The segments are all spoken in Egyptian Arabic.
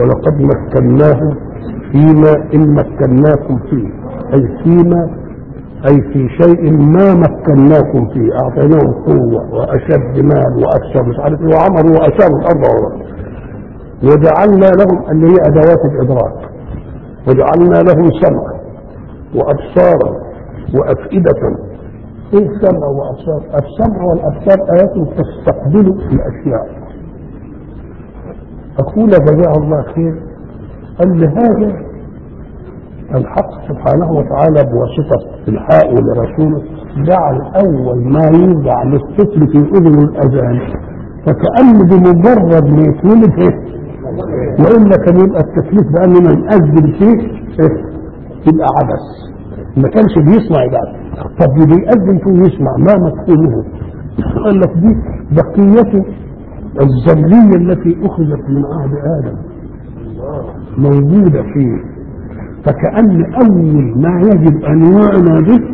ولقد مكناهم فيما إن مكناكم فيه أي فيما أي في شيء ما مكناكم فيه أعطيناهم قوة وأشد مال وأكثر مش عارف إيه وعمروا وأشاروا الأرض والله. وجعلنا لهم اللي هي أدوات الإدراك وجعلنا لهم سمعا وأبصارا وأفئدة إيه سمع وأبصار؟ السمع والأبصار آيات تستقبل الأشياء أقول جزاه الله خير قال لهذا الحق سبحانه وتعالى بواسطة الحاء لرسوله جعل أول ما يوضع للطفل في أذن الأذان فكأن بمجرد ما يتولد إيه؟ وإلا كان يبقى التكليف بأنه ما يأذن فيه إيه؟ يبقى عبث ما كانش بيسمع يبقى طب اللي بيأذن فيه يسمع ما مفهومه قال لك دي بقية الذرية التي أخذت من عهد آدم موجودة فيه فكأن أول ما يجب أن يعنى به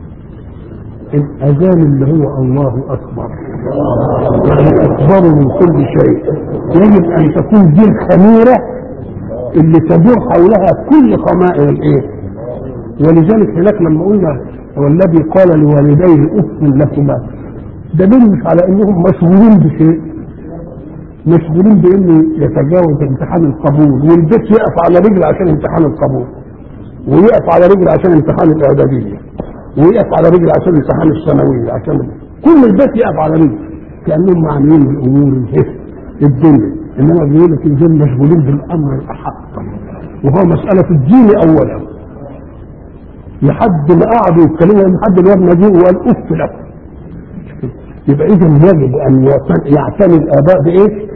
الأذان اللي هو الله أكبر يعني أكبر من كل شيء يجب أن تكون دي الخميرة اللي تدور حولها كل خمائر الإيه ولذلك هناك لما قلنا والذي قال لوالديه اف لكما دليل مش على انهم مشغولين بشيء مشغولين بانه يتجاوز امتحان القبول والبيت يقف على رجل عشان امتحان القبول ويقف على رجل عشان امتحان الاعداديه ويقف على رجل عشان امتحان الثانويه عشان كل البيت يقف على رجل كانهم معنيين بالامور الدنيا انما بيقول لك دول مشغولين بالامر الاحق وهو مساله الدين اولا لحد ما قعدوا يتكلموا لحد الواد ما جه وقال اف لكم يبقى اذا يجب ان يعتني الاباء بايه؟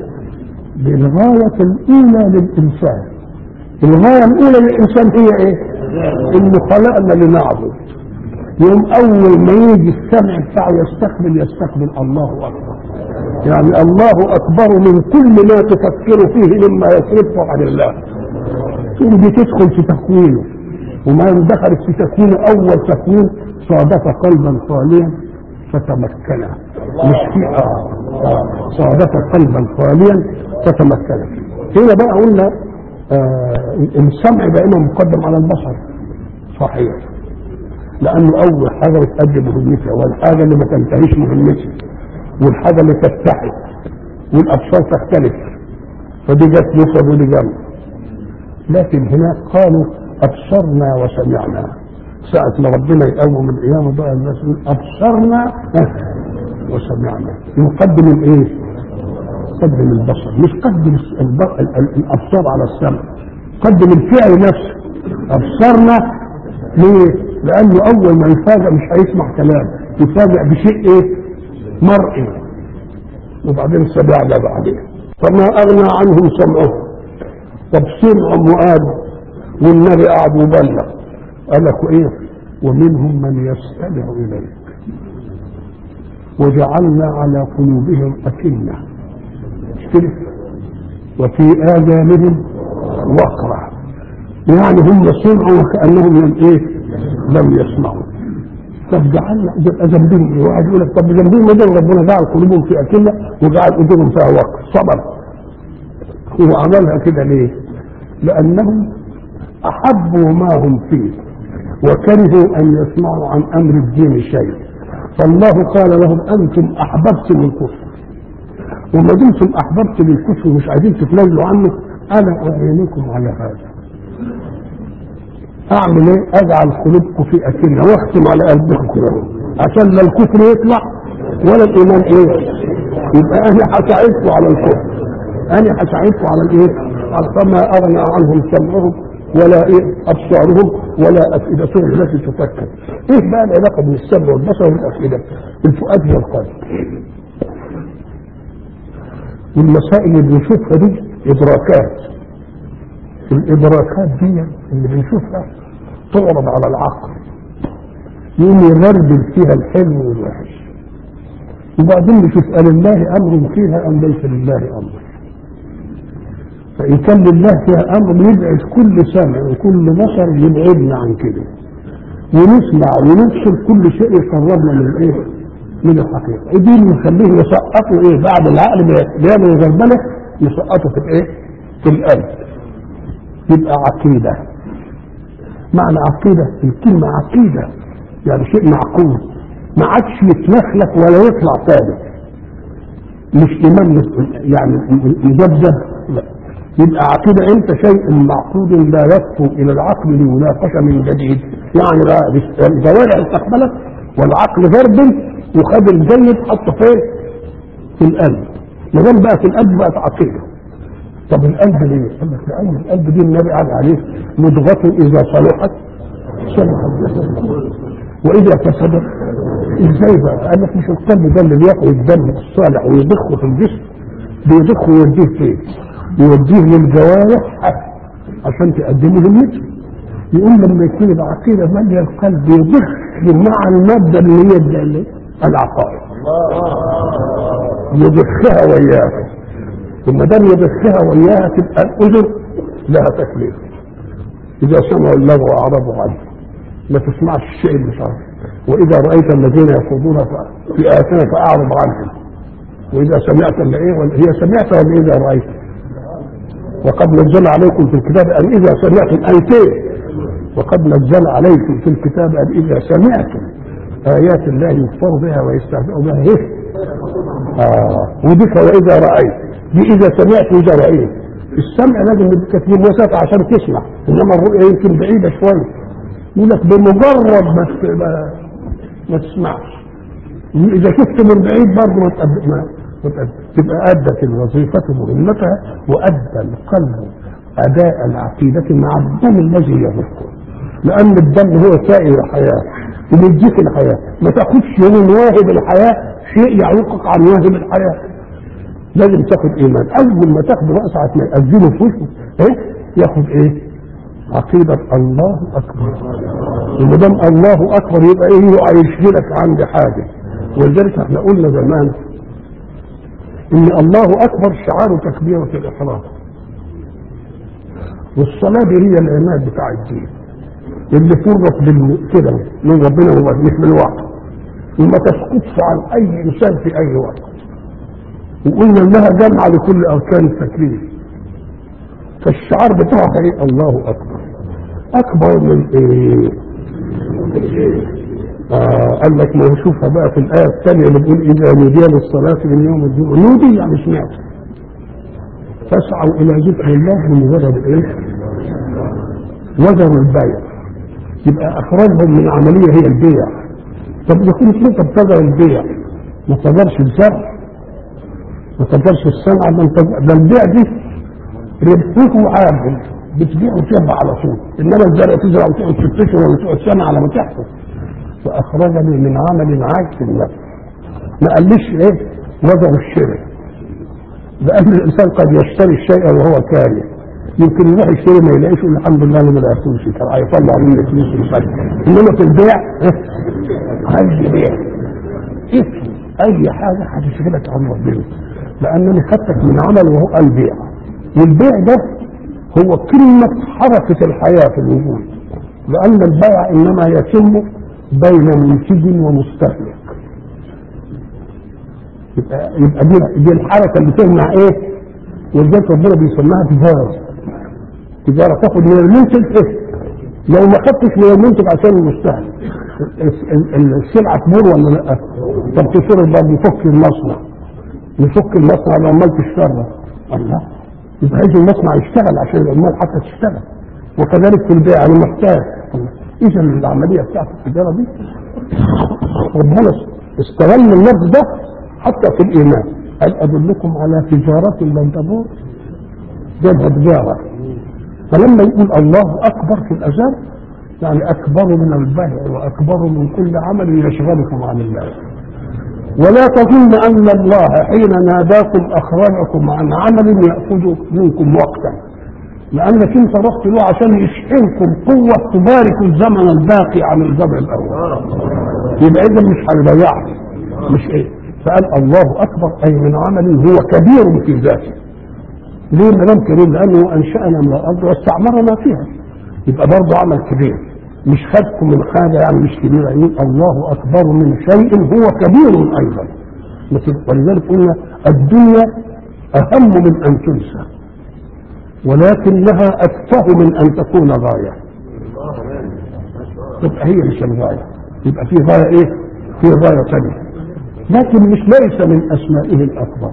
بالغايه الاولى للانسان الغايه الاولى للانسان هي ايه؟ انه خلقنا لنعبد يوم اول ما يجي السمع بتاعه يستقبل يستقبل الله اكبر يعني الله اكبر من كل ما تفكر فيه مما يصرفه عن الله تقوم بتدخل في تكوينه وما دخلت في تكوين اول تكوين صادف قلبا خاليا فتمكن مش في آه. آه. صادف قلبا خاليا فتمكن هنا بقى قلنا آه السمع دائما مقدم على البصر صحيح لانه اول حاجه بتأدي مهمتها والحاجه اللي ما تنتهيش مهمتها والحاجه اللي تتحد والابصار تختلف فدي جت نصب ودي جنب لكن هناك قالوا ابصرنا وسمعنا ساعة ما ربنا يقوم القيامة بقى الناس يقول ابصرنا وسمعنا يقدم الايه؟ قدم البصر مش قدم الابصار على السمع قدم الفعل نفسه ابصرنا ليه؟ لانه اول ما يفاجئ مش هيسمع كلام يفاجئ بشيء ايه؟ مرئي وبعدين سمعنا بعدين فما اغنى عنهم سمعهم طب سمعهم وقالوا والنبي قعد يبلغ قال لك ايه ومنهم من يستمع اليك وجعلنا على قلوبهم أكنة كده وفي آذانهم وقرا يعني هم سمعوا وكأنهم لم ايه لم يسمعوا طب جعلنا يبقى ذنبهم ايه واحد يقول لك طب ذنبهم ايه ربنا جعل قلوبهم في أكنة وجعل ايديهم فيها وقر صبر هو عملها كده ليه؟ لأنهم أحبوا ما هم فيه وكرهوا أن يسمعوا عن أمر الدين شيء فالله قال لهم أنتم أحببتم الكفر وما دمتم أحببتم الكفر ومش عايزين تتنازلوا عنه أنا أعينكم على هذا أعمل إيه؟ أجعل قلوبكم في أكنة وأختم على قلبكم كده عشان لا الكفر يطلع ولا الإيمان إيه يبقى أنا هساعدكم على الكفر أنا هساعدكم على الإيه؟ فما أغنى عنهم سمعهم ولا إيه أبصارهم ولا أفئدتهم التي تفكر إيه بقى العلاقة بين السمع والبصر والأفئدة الفؤاد هي القلب والمسائل اللي بنشوفها دي إدراكات الإدراكات دي اللي بنشوفها تعرض على العقل يقوم يغربل فيها الحلو والوحش وبعدين نشوف قال الله أمر فيها أم ليس لله أمر فإن كان لله فيها أمر يبعد كل سمع وكل بصر يبعدنا عن كده ونسمع ونبصر كل شيء يقربنا من ايه؟ من الحقيقة دي اللي نخليه يسقطوا ايه بعد العقل بيعمل الغربلة يسقطوا في الايه؟ في القلب يبقى عقيدة معنى عقيدة الكلمة عقيدة يعني شيء معقول ما عادش يتلخلك ولا يطلع ثابت مش إيمان يعني مجدد لا يبقى عقيدة انت شيء معقود لا يخطو الى العقل ليناقش من جديد يعني بقى الجوارح استقبلت والعقل ضرب وخد الجيد حطه فين؟ في القلب ما دام بقى في القلب بقت عقيده طب القلب ليه؟ قال لك لان القلب دي النبي قال عليه مضغة اذا صلحت صلح الجسد واذا فسدت ازاي بقى؟ قال لك مش القلب ده اللي بياخد الدم الصالح ويضخه في الجسم بيضخه ويوديه فين؟ يوديه للجوارح عشان تقدمه للنفس يقول لما يكون العقيدة مالية القلب يضخ مع المادة اللي هي العقائد يضخها وياها وما دام يضخها وياها تبقى الأذن لها تكليف إذا سمعوا اللغو أعرضوا عنه ما تسمعش الشيء اللي صار وإذا رأيت الذين يخوضون في آياتنا فأعرض عنهم وإذا سمعت اللي إيه هي سمعت ولا إذا رأيت وقد نزل عليكم في الكتاب أن إذا سمعتم آيتين وقد نزل عليكم في الكتاب أن إذا سمعتم آيات الله يكفر بها ويستهزئ بها إيه؟ آه وبك وإذا رأيت دي إذا سمعت وإذا رأيت السمع لازم يبقى فيه مسافة عشان تسمع إنما الرؤية يمكن بعيدة شوية يقول لك بمجرد ما ما, ما تسمعش إذا شفت من بعيد برضه ما تقدم ما تبقى أدت الوظيفة مهمتها وأدى القلب أداء العقيدة مع الدم الذي يضخه لأن الدم هو سائر الحياة اللي يديك الحياة ما تاخدش من واهب الحياة شيء يعوقك عن واهب الحياة لازم تاخد إيمان أول ما تاخد رأس ما يأذنه في وشه إيه ياخد إيه عقيدة الله أكبر وما دام الله أكبر يبقى إيه هيشغلك عند حاجة ولذلك احنا قلنا زمان ان الله اكبر شعار تكبيرة الاحرام والصلاة دي هي العماد بتاع الدين اللي فرط كده من ربنا هو مش من الوقت وما تسقطش عن اي انسان في اي وقت وقلنا انها جامعة لكل اركان التكليف فالشعار بتاعها ايه الله اكبر اكبر من ايه آه قال لك ما نشوفها بقى في الآية الثانية اللي بتقول إذا نودي للصلاة من يوم الجمعة نودي يعني سمعت فاسعوا إلى ذكر الله بمجرد إيه؟ وزنوا البيع يبقى أخرجهم من عملية هي البيع طب إذا كنت أنت بتزرع البيع ما تقدرش الزرع ما تقدرش الصنعة ده البيع دي ربحه عاجل بتبيع وتبع على طول انما الزرع تزرع وتقعد ست اشهر ولا تقعد سنه على ما تحصل فأخرجني من عمل عاجز النفس ما قاليش إيه وزن الشراء لأن الإنسان قد يشتري الشيء وهو كاره يمكن يروح يشتري ما يلاقيش يقول الحمد لله انا ما لقيتوش كان هيطلع مني فلوس ويفك انما في البيع عايز يبيع اسم اي حاجه هتشغلك عن ربنا لانني خدتك من عمل وهو البيع والبيع ده هو كلمه حركه الحياه في الوجود لان البيع انما يتم بين منتج ومستهلك يبقى يبقى دي, دي الحركه اللي تمنع ايه؟ ولذلك ربنا بيسميها تجاره تجاره تاخد من المنتج ايه؟ لو ما خدتش من المنتج عشان المستهلك السلعه تمر ولا لا؟ طب تصير برضه يفك المصنع يفك المصنع العمال تشتغل الله يبقى عايز المصنع يشتغل عشان العمال حتى تشتغل وكذلك في البيع انا محتاج اذا العمليه بتاعت التجاره دي ربنا استغل اللفظ ده حتى في الايمان هل ادلكم على تجاره لن تبور جابها تجاره فلما يقول الله اكبر في الاذان يعني اكبر من البيع واكبر من كل عمل يشغلكم عن الله ولا تظن ان الله حين ناداكم اخرجكم عن عمل ياخذ منكم وقتا لانك انت رحت له عشان يشحنكم قوه تبارك الزمن الباقي عن الجمع الاول يبقى اذا مش هيضيعك مش ايه فقال الله اكبر اي من عمل هو كبير في ذاته ليه ما دام كبير لانه انشانا من الارض واستعمرنا فيها يبقى برضه عمل كبير مش خدكم من حاجه يعني مش كبيره يعني الله اكبر من شيء هو كبير ايضا ولذلك قلنا الدنيا اهم من ان تنسى ولكنها أتفه من أن تكون غاية تبقى هي مش الغاية يبقى في غاية إيه؟ في غاية ثانية لكن مش ليس من أسمائه الأكبر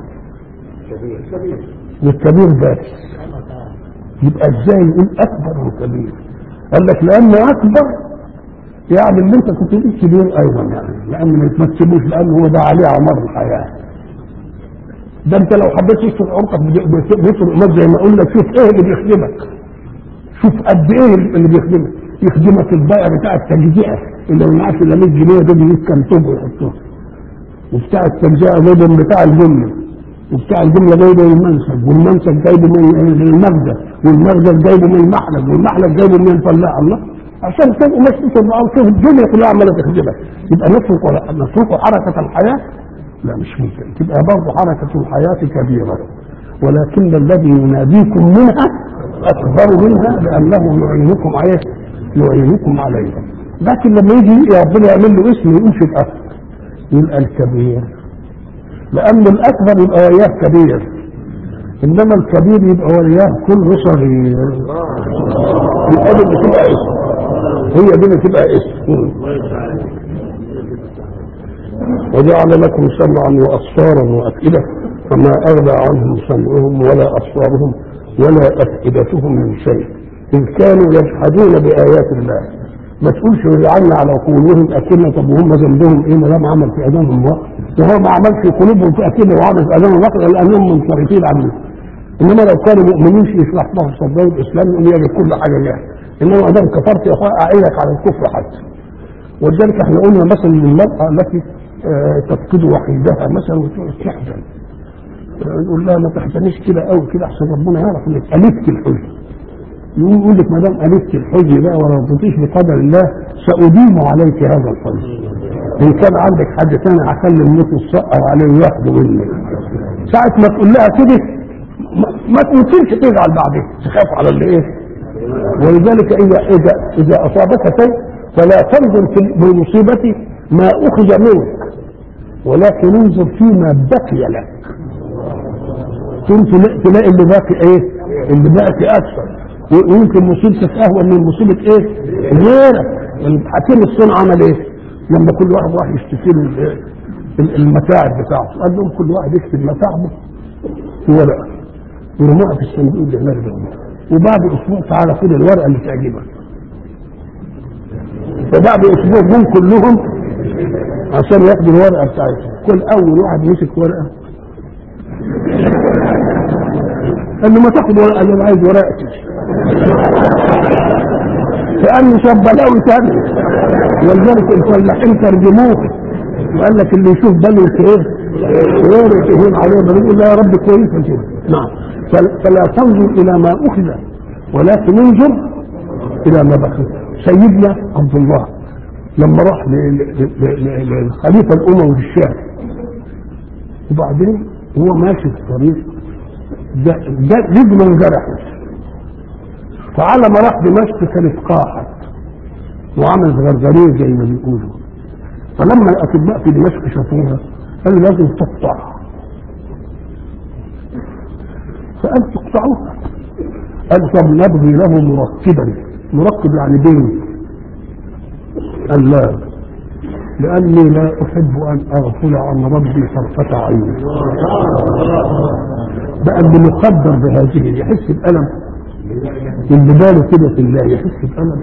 والكبير بس يبقى ازاي يقول اكبر وكبير قال لك لان اكبر يعني اللي انت كنت تقول كبير ايضا يعني لان ما تمثلوش لان هو ده عليه عمر الحياه ده انت لو حبيت تشوف عمقك بيفرق لك زي ما اقول لك شوف ايه اللي بيخدمك شوف قد ايه اللي بيخدمك يخدمك البائع بتاع التجزئه اللي ما معاش الا 100 جنيه دول يجيب كام توب ويحطوه وبتاع التجزئه جايبه بتاع الجمله وبتاع الجمله جايبه من المنسج والمنسج جايبه من المخزن والمخزن جايبه من المحلب والمحلب جايبه من الفلاح الله عشان تبقوا الناس تسمع شوف الدنيا كلها عماله تخدمك يبقى نترك نترك حركه الحياه لا مش ممكن تبقى برضه حركه الحياه كبيره ولكن الذي يناديكم منها اكبر منها لانه يعينكم عليه يعينكم عليها لكن لما يجي ربنا يعمل له اسم يقول في الاكبر يبقى الكبير لأن الأكبر يبقى وياه كبير إنما الكبير يبقى وياه كل صغير يبقى دي بتبقى اسم هي دي بتبقى اسم وجعل لكم سمعا وأبصارا وأفئدة فما أغنى عنهم سمعهم ولا أبصارهم ولا أفئدتهم من شيء إذ كانوا يجحدون بآيات الله ما تقولش وجعلنا على قلوبهم أكنة طب وهم ذنبهم إيه ما دام عمل في أذانهم وقت وهو ما عملش في قلوبهم في أكنة وعمل في أذانهم وقت لأنهم منصرفين عنه إنما لو كانوا مؤمنين يشرح لهم صدقوا الإسلام يقول يجب كل حاجة جاهزة إنما ما دام كفرت يا أخويا أعينك على الكفر حتى ولذلك احنا قلنا مثلا للمرأة التي آه تفقد وحيدها مثلا وتحزن نقول لها ما تحزنيش كده قوي كده احسن ربنا يعرف انك الفت الحزن يقول لك ما دام الفت الحزن بقى ولا رضيتيش بقدر الله ساديم عليك هذا الحزن ان كان عندك حد ثاني هخلي الموت يسقر عليه وياخده منك ساعة ما تقول لها كده ما تمكنش تزعل بعدين تخاف على اللي ايه ولذلك اذا اذا اذا اصابك شيء فلا تنظر في المصيبه ما اخذ منك ولكن انظر فيما بقي لك كنت تلاقي اللي باقي ايه اللي باقي اكثر ويمكن مصيبتك اهون من مصيبه ايه غيرك الحكيم الصنع عمل ايه لما كل واحد راح يشتكي له المتاعب بتاعته قال لهم كل واحد يكتب متاعبه في ورقه ورموها في الصندوق اللي هناك ده وبعد اسبوع تعالى خد الورقه اللي تعجبك فبعد اسبوع جم كلهم عشان ياخدوا الورقه بتاعتهم كل اول واحد مسك ورقه قال له ما تاخد ورقه قال له انا عايز ورقتي كانه شاب بلاوي تاني ولذلك الفلاحين ترجموه وقال لك اللي يشوف بلوة ايه غير تهون عليه بنقول لا يا رب كويس كده نعم فلا تنظر الى ما اخذ ولكن انظر الى ما بقي سيدنا عبد الله لما راح للخليفه الاموي في الشام وبعدين هو ماشي في الطريق رجله انجرحت فعلى ما راح دمشق كانت قاحت وعملت غرغريه زي ما بيقولوا فلما الاطباء في دمشق شافوها قالوا لازم تقطع فقال تقطعوها قال طب نبغي له مركبا مركب يعني بين قال لا لأني لا أحب أن أغفل عن ربي طرفة عين بقى اللي مقدر بهذه يحس بألم اللي باله كده في الله يحس بألم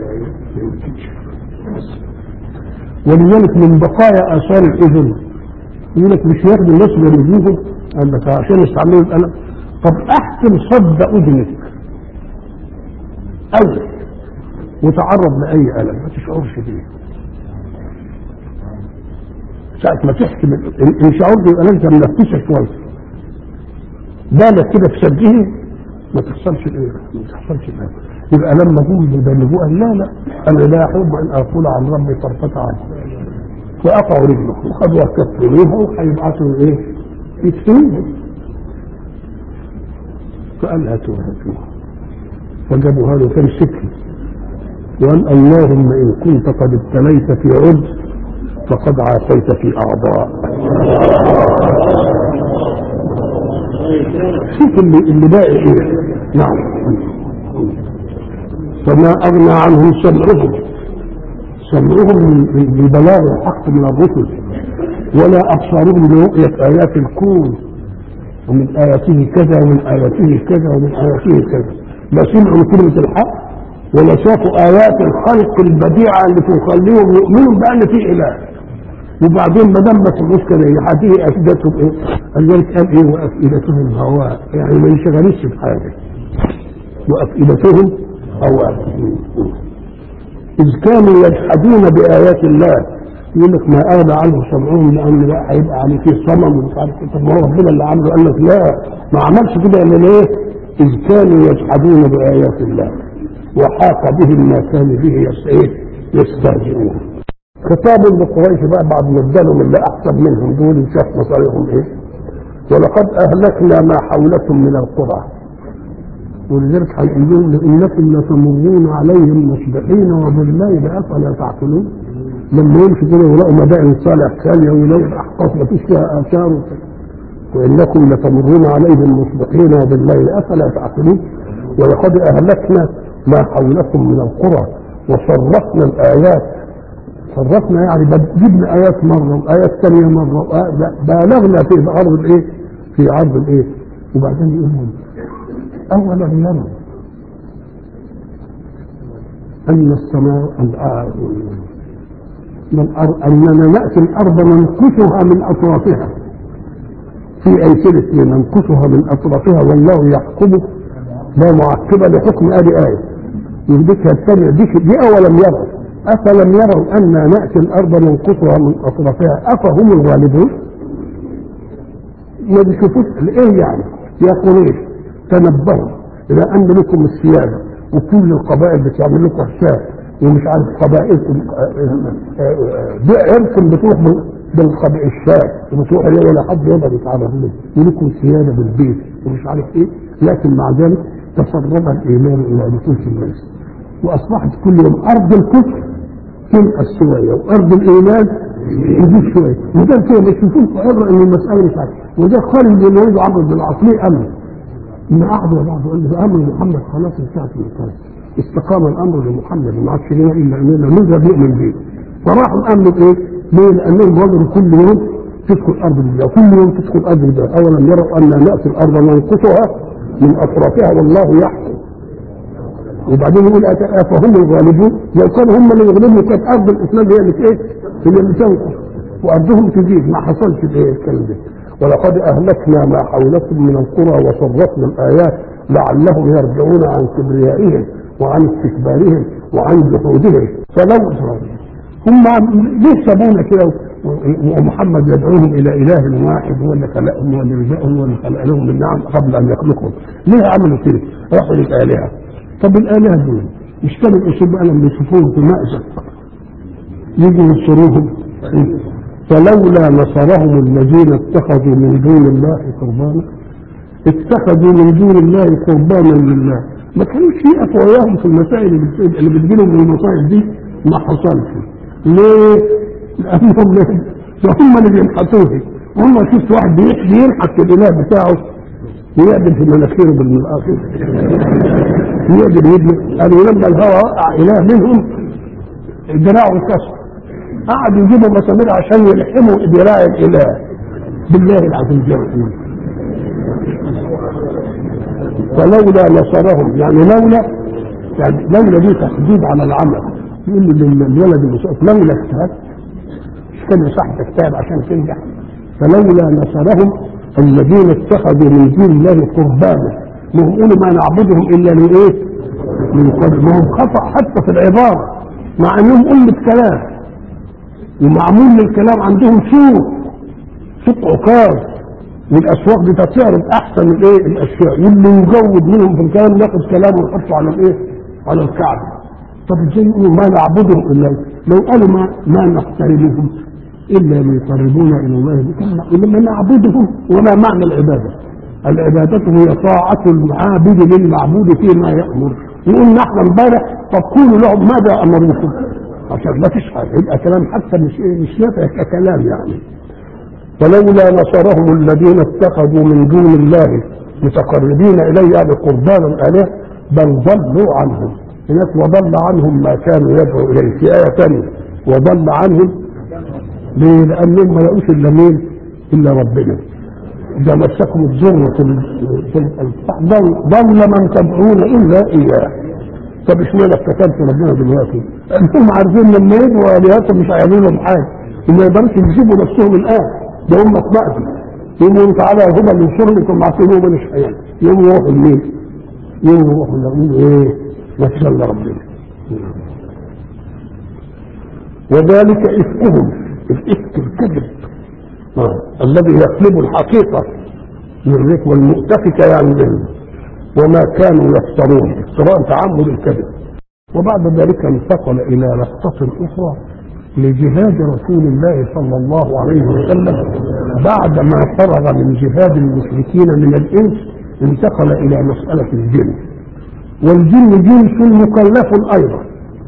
ولذلك من بقايا آثار الإذن يقول لك مش ياخد الناس ويرميهم قال لك عشان يستعملوا الألم طب أحسن صد أذنك أول وتعرض لأي ألم ما تشعرش بيه ساعة ما تحكم الشعور ده يبقى لازم منفسه شوية بالك كده في سده ما تحصلش الايه ما تحصلش الايه يبقى لما هم يبلغوه قال لا لا انا لا احب ان اقول عن ربي طرفة عين فقطعوا رجله وخدوا كفروها وهيبعثوا ايه يكفروه فقال هاتوا هاتوها فجابوا هذا كان سكر وقال اللهم ان كنت قد ابتليت في عد فقد عافيت في اعضاء شوف اللي اللي باقي ايه نعم فما أغنى عنهم سمعهم سمعهم ببلاغ الحق من الرسل ولا أبصارهم لرؤية آيات الكون ومن آياته كذا ومن آياته كذا ومن آياته كذا لا سمعوا كلمة الحق ولا شافوا آيات الخلق البديعة اللي تخليهم يؤمنوا بأن في إله وبعدين ما دام ما سمعوش كده هذه أفئدتهم إيه؟ لذلك قال إيه وأفئدتهم هواء يعني ما ينشغلوش بحاجة وأفئدتهم هواء إذ كانوا يجحدون بآيات الله يقول لك ما أغنى عنه سمعهم لأن لا هيبقى عليه فيه صنم ومش عارف طب ما هو ربنا اللي عامله قال لك لا ما عملش كده إلا ليه؟ إذ كانوا يجحدون بآيات الله وحاق بهم ما كانوا به يستهزئون خطاب لقريش بقى بعد ما ادالهم اللي احسن منهم دول وشاف مصاريهم ايه ولقد اهلكنا ما حولكم من القرى ولذلك هيقولون انكم لتمرون عليهم مصبحين وبالليل افلا تعقلون لما يمشوا كده يلاقوا مدائن صالح خاليه ويلاقوا الاحقاف ما فيش فيها اثار وانكم لتمرون عليهم مصبحين وبالليل افلا تعقلون ولقد اهلكنا ما حولكم من القرى وصرفنا الايات صرفنا يعني جبنا ايات مره وايات ثانيه مره بالغنا في عرض الايه؟ في عرض الايه؟ وبعدين يقول لهم اولم يروا ان السماء من اننا ناتي الارض ننقصها من اطرافها في ايسلة ننقصها من اطرافها والله يحكم لا معقب لحكم ادي ايه يهديك الثانيه دي, دي اولم يروا أفلم يروا أن نأتي الأرض ننقصها من أطرافها أفهم الغالبون؟ ما بيشوفوش إيه يعني؟ يا قريش تنبهوا إلى أن لكم السيادة وكل القبائل بتعمل لكم حساب ومش عارف قبائلكم عيركم بتروح بالقبائل الشاب وبتروح ولا حد يقدر يتعرف له ولكم سيادة بالبيت ومش عارف إيه لكن مع ذلك تسرب الإيمان إلى نفوس الناس واصبحت كل يوم ارض الكفر تنقص شويه وارض الايمان يزيد شويه وده كده بيشوفون عبره ان المساله مش عارف وده قال اللي يريد عمرو بن العاص ليه امر ان قعدوا بعض قال له امر محمد خلاص انتهت المساله استقام الامر لمحمد ما عادش لنا الا اننا نذهب نؤمن به فراحوا امنوا بايه؟ ليه؟ لانهم وجدوا كل يوم تدخل ارض الله كل يوم تدخل ارض الله اولم يروا ان ناتي الارض ننقصها من اطرافها والله يحكم وبعدين يقول افهم الغالبون لو كانوا هم اللي يغلبوا كانت ارض الاسلام هي اللي ايه؟ هي اللي تنقص وارضهم تزيد ما حصلش الايه الكلام ده ولقد اهلكنا ما حولكم من القرى وصرفنا الايات لعلهم يرجعون عن كبريائهم وعن استكبارهم وعن جحودهم فلو هم ليه سابونا كده ومحمد يدعوهم الى اله واحد هو اللي خلقهم هو اللي رزقهم هو اللي خلق لهم النعم قبل ان يخلقهم ليه عملوا كده؟ راحوا للالهه طب الآلهة دول مش كانوا الأسلوب بقى لما يشوفوهم في مأزق يجوا ينصروهم فلولا نصرهم الذين اتخذوا من دون الله قربانا اتخذوا من دون الله قربانا لله ما كانوش يقفوا وياهم في المسائل اللي بتجيلهم من المصائب دي ما حصلش ليه؟ لأنهم هم اللي بينحتوه هم شفت واحد بينحت الإله بتاعه ويقدم في مناخيره بالمناخير يقدر يدلك قالوا لما الهواء وقع اله منهم دراعه انكسر قعدوا يجيبوا مسامير عشان يلحموا ذراع الاله بالله العظيم جل فلولا نصرهم يعني لولا يعني لولا دي تحديد على العمل يقول للولد المسؤول لولا اجتهاد مش كان يصح تجتهد عشان تنجح فلولا نصرهم الذين اتخذوا من دون الله قربانا ما هم قولوا ما نعبدهم الا لايه؟ من قبل ما هم خطا حتى في العباره مع انهم أمة كلام ومعمول للكلام عندهم سوق سوق عكاظ والاصوات دي تعرض احسن الايه الاشياء واللي يجود منهم في الكلام ياخد كلامه ويحطه على الايه؟ على الكعبه طب ازاي يقولوا ما نعبدهم الا لو قالوا ما ما نحترمهم الا ليقربونا الى الله انما نعبدهم وما معنى العباده العبادة هي طاعة العابد للمعبود فيما يأمر يقول نحن امبارح طب قولوا لهم ماذا أمروكم عشان ما فيش حاجة يبقى كلام حتى مش مش نافع ككلام يعني فلولا نصرهم الذين اتخذوا من دون الله متقربين إليه يعني قربانا آلهة بل ضلوا عنهم هناك وضل عنهم ما كانوا يدعوا اليه في ايه ثانيه وضل عنهم ليه؟ لانهم ما لقوش الا مين؟ الا ربنا اذا مسكم الضر في ال- في ال- ضل ضل من تدعون الا اياه طب اشمعنى افتكرت ربنا دلوقتي؟ انتم عارفين لما يدعوا الهاتهم مش هيعملوا لهم حاجه وما يقدروش يجيبوا نفسهم الان ده هم اتبعتوا يقولوا تعالى هما اللي ينصروا انتم عارفين مش هيعمل يقوموا يروحوا لمين؟ يقوموا يروحوا يقولوا ايه؟ ما فيش الا ربنا وذلك افكهم الافك الكذب آه. الذي يقلب الحقيقه يريك والمؤتفكه يعني منه وما كانوا يفترون افتراء تعمد الكذب وبعد ذلك انتقل الى لقطه اخرى لجهاد رسول الله صلى الله عليه وسلم بعدما فرغ من جهاد المشركين من الانس انتقل الى مساله الجن والجن جنس مكلف ايضا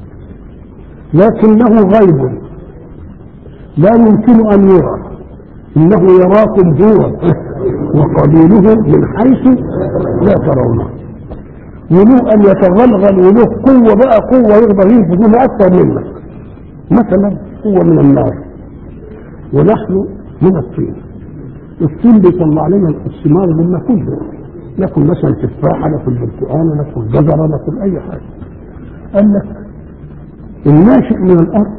لكنه غيب لا يمكن ان يرى انه يراكم هو وقبيله من حيث لا ترونه وله ان يتغلغل وله قوه بقى قوه يقدر ينفذ اكثر منك مثلا قوه من النار ونحن من الطين الطين بيطلع لنا الثمار اللي ناكلها ناكل مثلا تفاحه ناكل برتقانه ناكل جزره ناكل اي حاجه قال لك الناشئ من الارض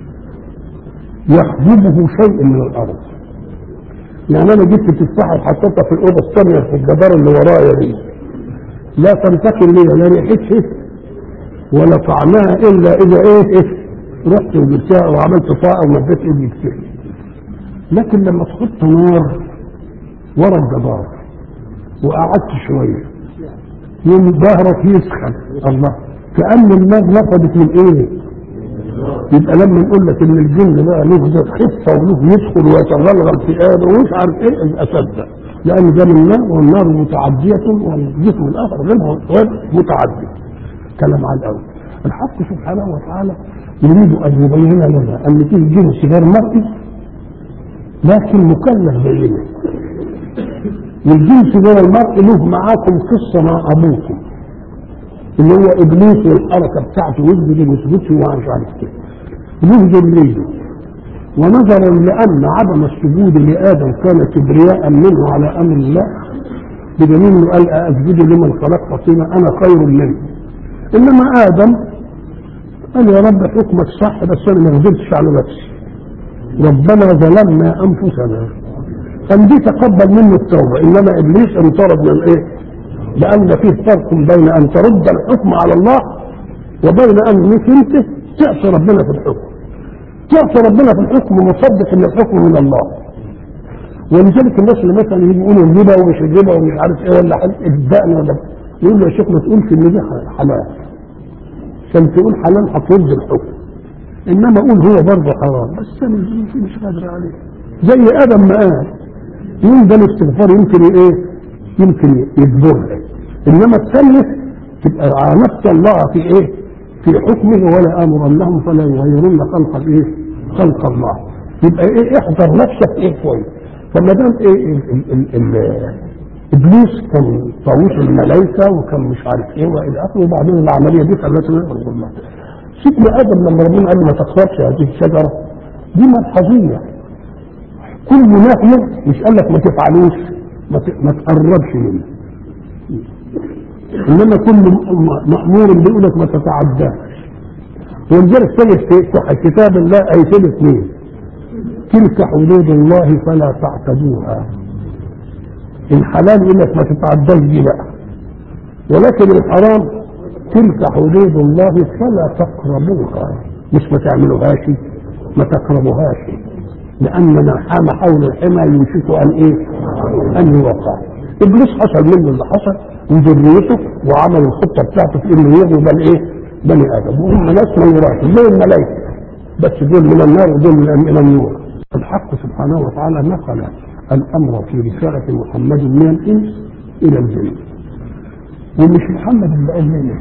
يحجبه شيء من الارض يعني انا جبت تفاحه وحطيتها في الاوضه الثانيه في الجدار اللي ورايا دي لا تنتقل لي لا ريحتها ولا طعمها الا اذا ايه, إيه رحت وجبتها وعملت طاقه ومديت ايدي كتير لكن لما تحط نار ورا الجدار وقعدت شويه يوم ظهرك يسخن الله كأن النار نفذت من ايه يبقى لما نقول لك ان الجن بقى له ده خفه وله يدخل ويتغلغل في آده ومش عارف ايه يبقى صدق لان ده من النار والنار متعدية والجسم الاخر غير غير متعدي كلام على الاول الحق سبحانه وتعالى يريد ان يبين لنا ان فيه جنس غير مرئي لكن مكلف بينه والجنس غير المرئي له معاكم قصه مع ابوكم اللي هو ابليس والحركه بتاعته يسجد ويسجدش ومش عارف كده له ذريه ونظرا لان عدم السجود لادم كان كبرياء منه على امر الله بدليل انه قال اسجد لمن خلقت طينا انا خير منه انما ادم قال يا رب حكمك صح بس انا ما قدرتش على نفسي ربنا ظلمنا انفسنا كان دي تقبل منه التوبه انما ابليس انطرد من الايه؟ لأن فيه فرق بين أن ترد الحكم على الله وبين أنك أنت تعصي ربنا في الحكم تعصي ربنا في الحكم مصدق أن الحكم من الله ولذلك الناس اللي مثلا يجي يقولوا الربا ومش الربا ومش عارف ايه ولا ابدأنا ولا يقول له يا شيخ ما تقولش ان دي حلال عشان تقول حلال هترد الحكم انما اقول هو برضه حرام بس انا مش قادر عليه زي ادم ما قال يقول ده الاستغفار يمكن ايه يمكن يجبرها انما الثانيه تبقى عاندت الله في ايه في حكمه ولا امرا لهم فلا يغيرون خلق الايه خلق الله يبقى ايه احضر نفسك ايه كويس فما دام ايه ال ال ال ابليس كان طاووس الملائكه وكان مش عارف ايه والى اخره وبعدين العمليه دي خلته يغضب الله سيدنا ادم لما ربنا قال له ما تقربش هذه الشجره دي ملحظيه كل نهي مش قال لك ما تفعلوش ما تقربش منه انما كل مامور بيقول لك ما تتعداش ولذلك تجد في كتاب الله ايتين اثنين تلك حدود الله فلا تعتدوها الحلال يقول لك ما تتعداش دي بقى ولكن الحرام تلك حدود الله فلا تقربوها مش ما تعملوهاش ما تقربوهاش لأن من حام حول الحمى يوشك أن إيه؟ أن يوقع. إبليس حصل منه اللي حصل وذريته وعمل الخطة بتاعته في إنه يغوي بل إيه؟ بني آدم وهم ناس ما يراش زي الملائكة بس دول من النار ودول من النور. الحق سبحانه وتعالى نقل الأمر في رسالة محمد من الإنس إلى الجن. ومش محمد اللي قال لنا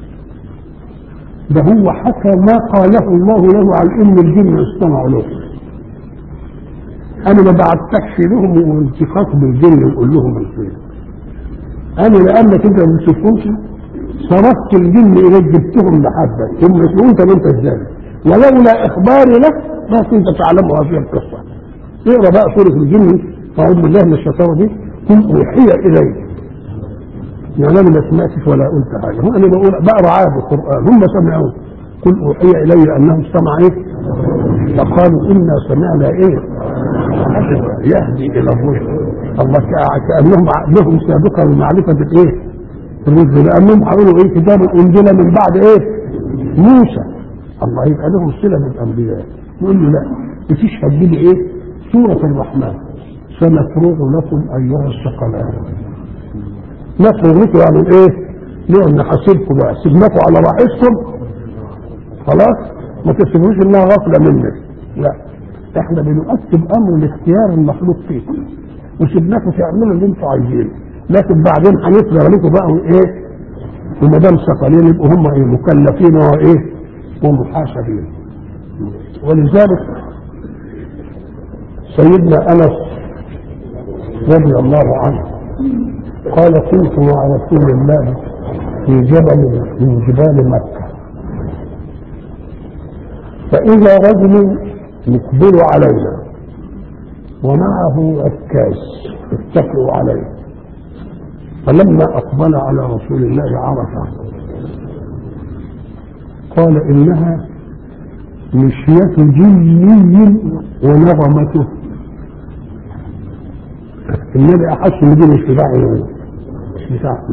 ده هو حكى ما قاله الله له عن ان الجن اصطنعوا له انا ما بعتكش لهم والتقاط بالجن وقول لهم الخير انا لانك انت ما بتشوفهمش صرفت الجن اليك جبتهم لحدك ثم يسالون طب انت ازاي ولولا اخباري لك ما كنت تعلم هذه القصه اقرا بقى سوره الجن اعوذ بالله من الشيطان الرجيم قل اوحي الي يعني انا ما سمعتش ولا قلت حاجه هو انا بقول بقرا عاد القران هم سمعوه قل اوحي الي انه استمع ايه فقالوا انا سمعنا ايه عجبا يهدي الى الرشد الله كأ- كانهم لهم سابقه بمعرفه الايه الرشد لانهم قالوا ايه كتاب انزل من بعد ايه موسى الله يبقى لهم صله بالانبياء يقول له لا بتشهد لي ايه سوره الرحمن سنفرغ لكم ايها الثقلان نفرغ لكم يعني ايه ليه نحاسبكم بقى سيبناكم على راحتكم خلاص ما تسيبوش انها غفله منك لا احنا بنؤكد امر الاختيار المخلوق فيكم وسيبناكم تعملوا اللي انتوا عايزينه لكن بعدين هنفرغ لكم بقى ايه وما دام ثقلين يبقوا هم ايه مكلفين وايه ومحاسبين ولذلك سيدنا انس رضي الله عنه قال كنت مع رسول الله في جبل من جبال مكه فإذا رجل يقبل علينا ومعه عكاز اتكلوا عليه فلما أقبل على رسول الله عرفه قال إنها مشية جني ونغمته النبي أحس إن دي مش بتاعه مش بتاعته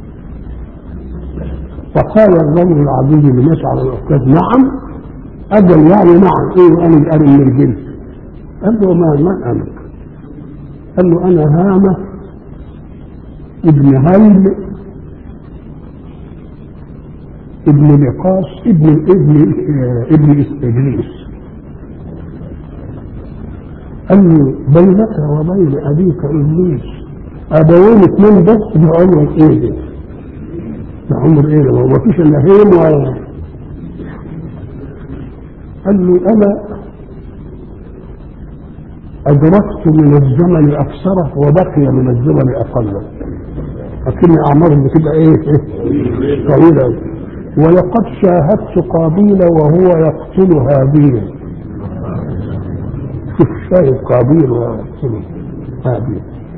فقال الرجل العزيز اللي ماشي على العكاز نعم أجل يعني نعم إيه أنا أنا من الجنس قال له ما ما أنا قال له أنا هامة ابن هيل ابن لقاص ابن ابن ابن إدريس قال له بينك وبين أبيك إبليس أبوين اثنين بس بعمر إيه ده؟ بعمر إيه ده؟ ما فيش إلا هيم ولا قال له انا ادركت من الزمن اكثره وبقي من الزمن اقله لكن اعمارهم بتبقى ايه, إيه؟ طويله ولقد شاهدت قابيل وهو يقتل هابيل شوف شاهد قابيل وهو يقتل هابيل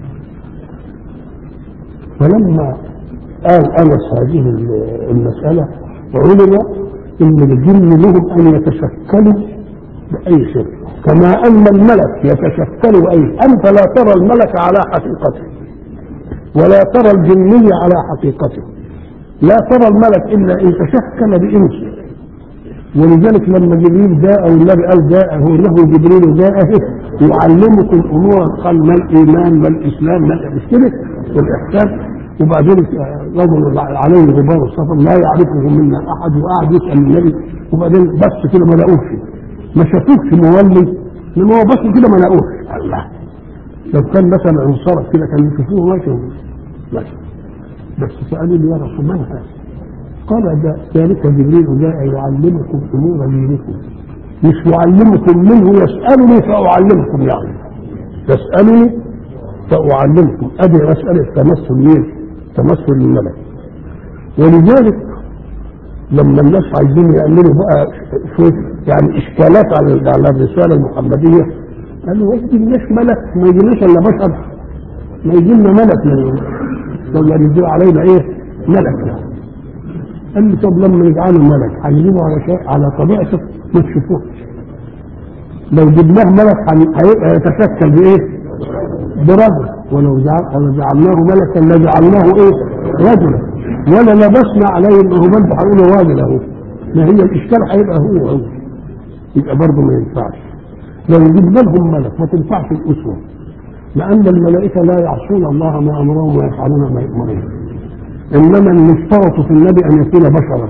فلما قال انس هذه المساله علم ان الجن لهم ان يتشكلوا باي شيء كما ان الملك يتشكل باي انت لا ترى الملك على حقيقته ولا ترى الجني على حقيقته لا ترى الملك الا ان تشكل بانس ولذلك لما جبريل جاء والنبي قال جاءه انه جبريل جاءه يعلمكم امورا قال ما الايمان ما الاسلام ما مش كده والاحسان وبعدين رجل عليه غبار السفر لا يعرفه منا احد وقعد يسال النبي وبعدين بس كده ما لقوش ما شافوش مولي انما هو بس كده ما لقوش الله لو كان مثلا انصرف كده كان يشوفوه ماشي ماشي بس سالوا لي يا رسول الله هذا قال ده ذلك جبريل جاء يعلمكم امور دينكم مش يعلمكم منه يسالني فاعلمكم يعني يسالني فاعلمكم ادي مساله تمثل مين؟ تمثل الملك ولذلك لما الناس عايزين يعملوا بقى شويه يعني اشكالات على على الرساله المحمديه قالوا ما يجيلناش ملك ما يجيلناش الا بشر ما يجي لنا ملك ولا ينزل علينا ايه؟ ملك يعني. قال لي طب لما نجعله ملك هنجيبه على شيء على طبيعته ما تشوفوش لو جبناه ملك هيبقى يتشكل بايه؟ برجل ولو جعل ولو جعلناه ملكا لجعلناه ايه؟ رجلا ولا لبسنا عليه انه برضه هنقول راجل اهو ما هي الاشكال هيبقى هو هو يبقى برضه ما ينفعش لو جبنا لهم ملك ما تنفعش الاسوه لان الملائكه لا يعصون الله ما امرهم ويفعلون ما يؤمرون انما المشترط في النبي ان يكون بشرا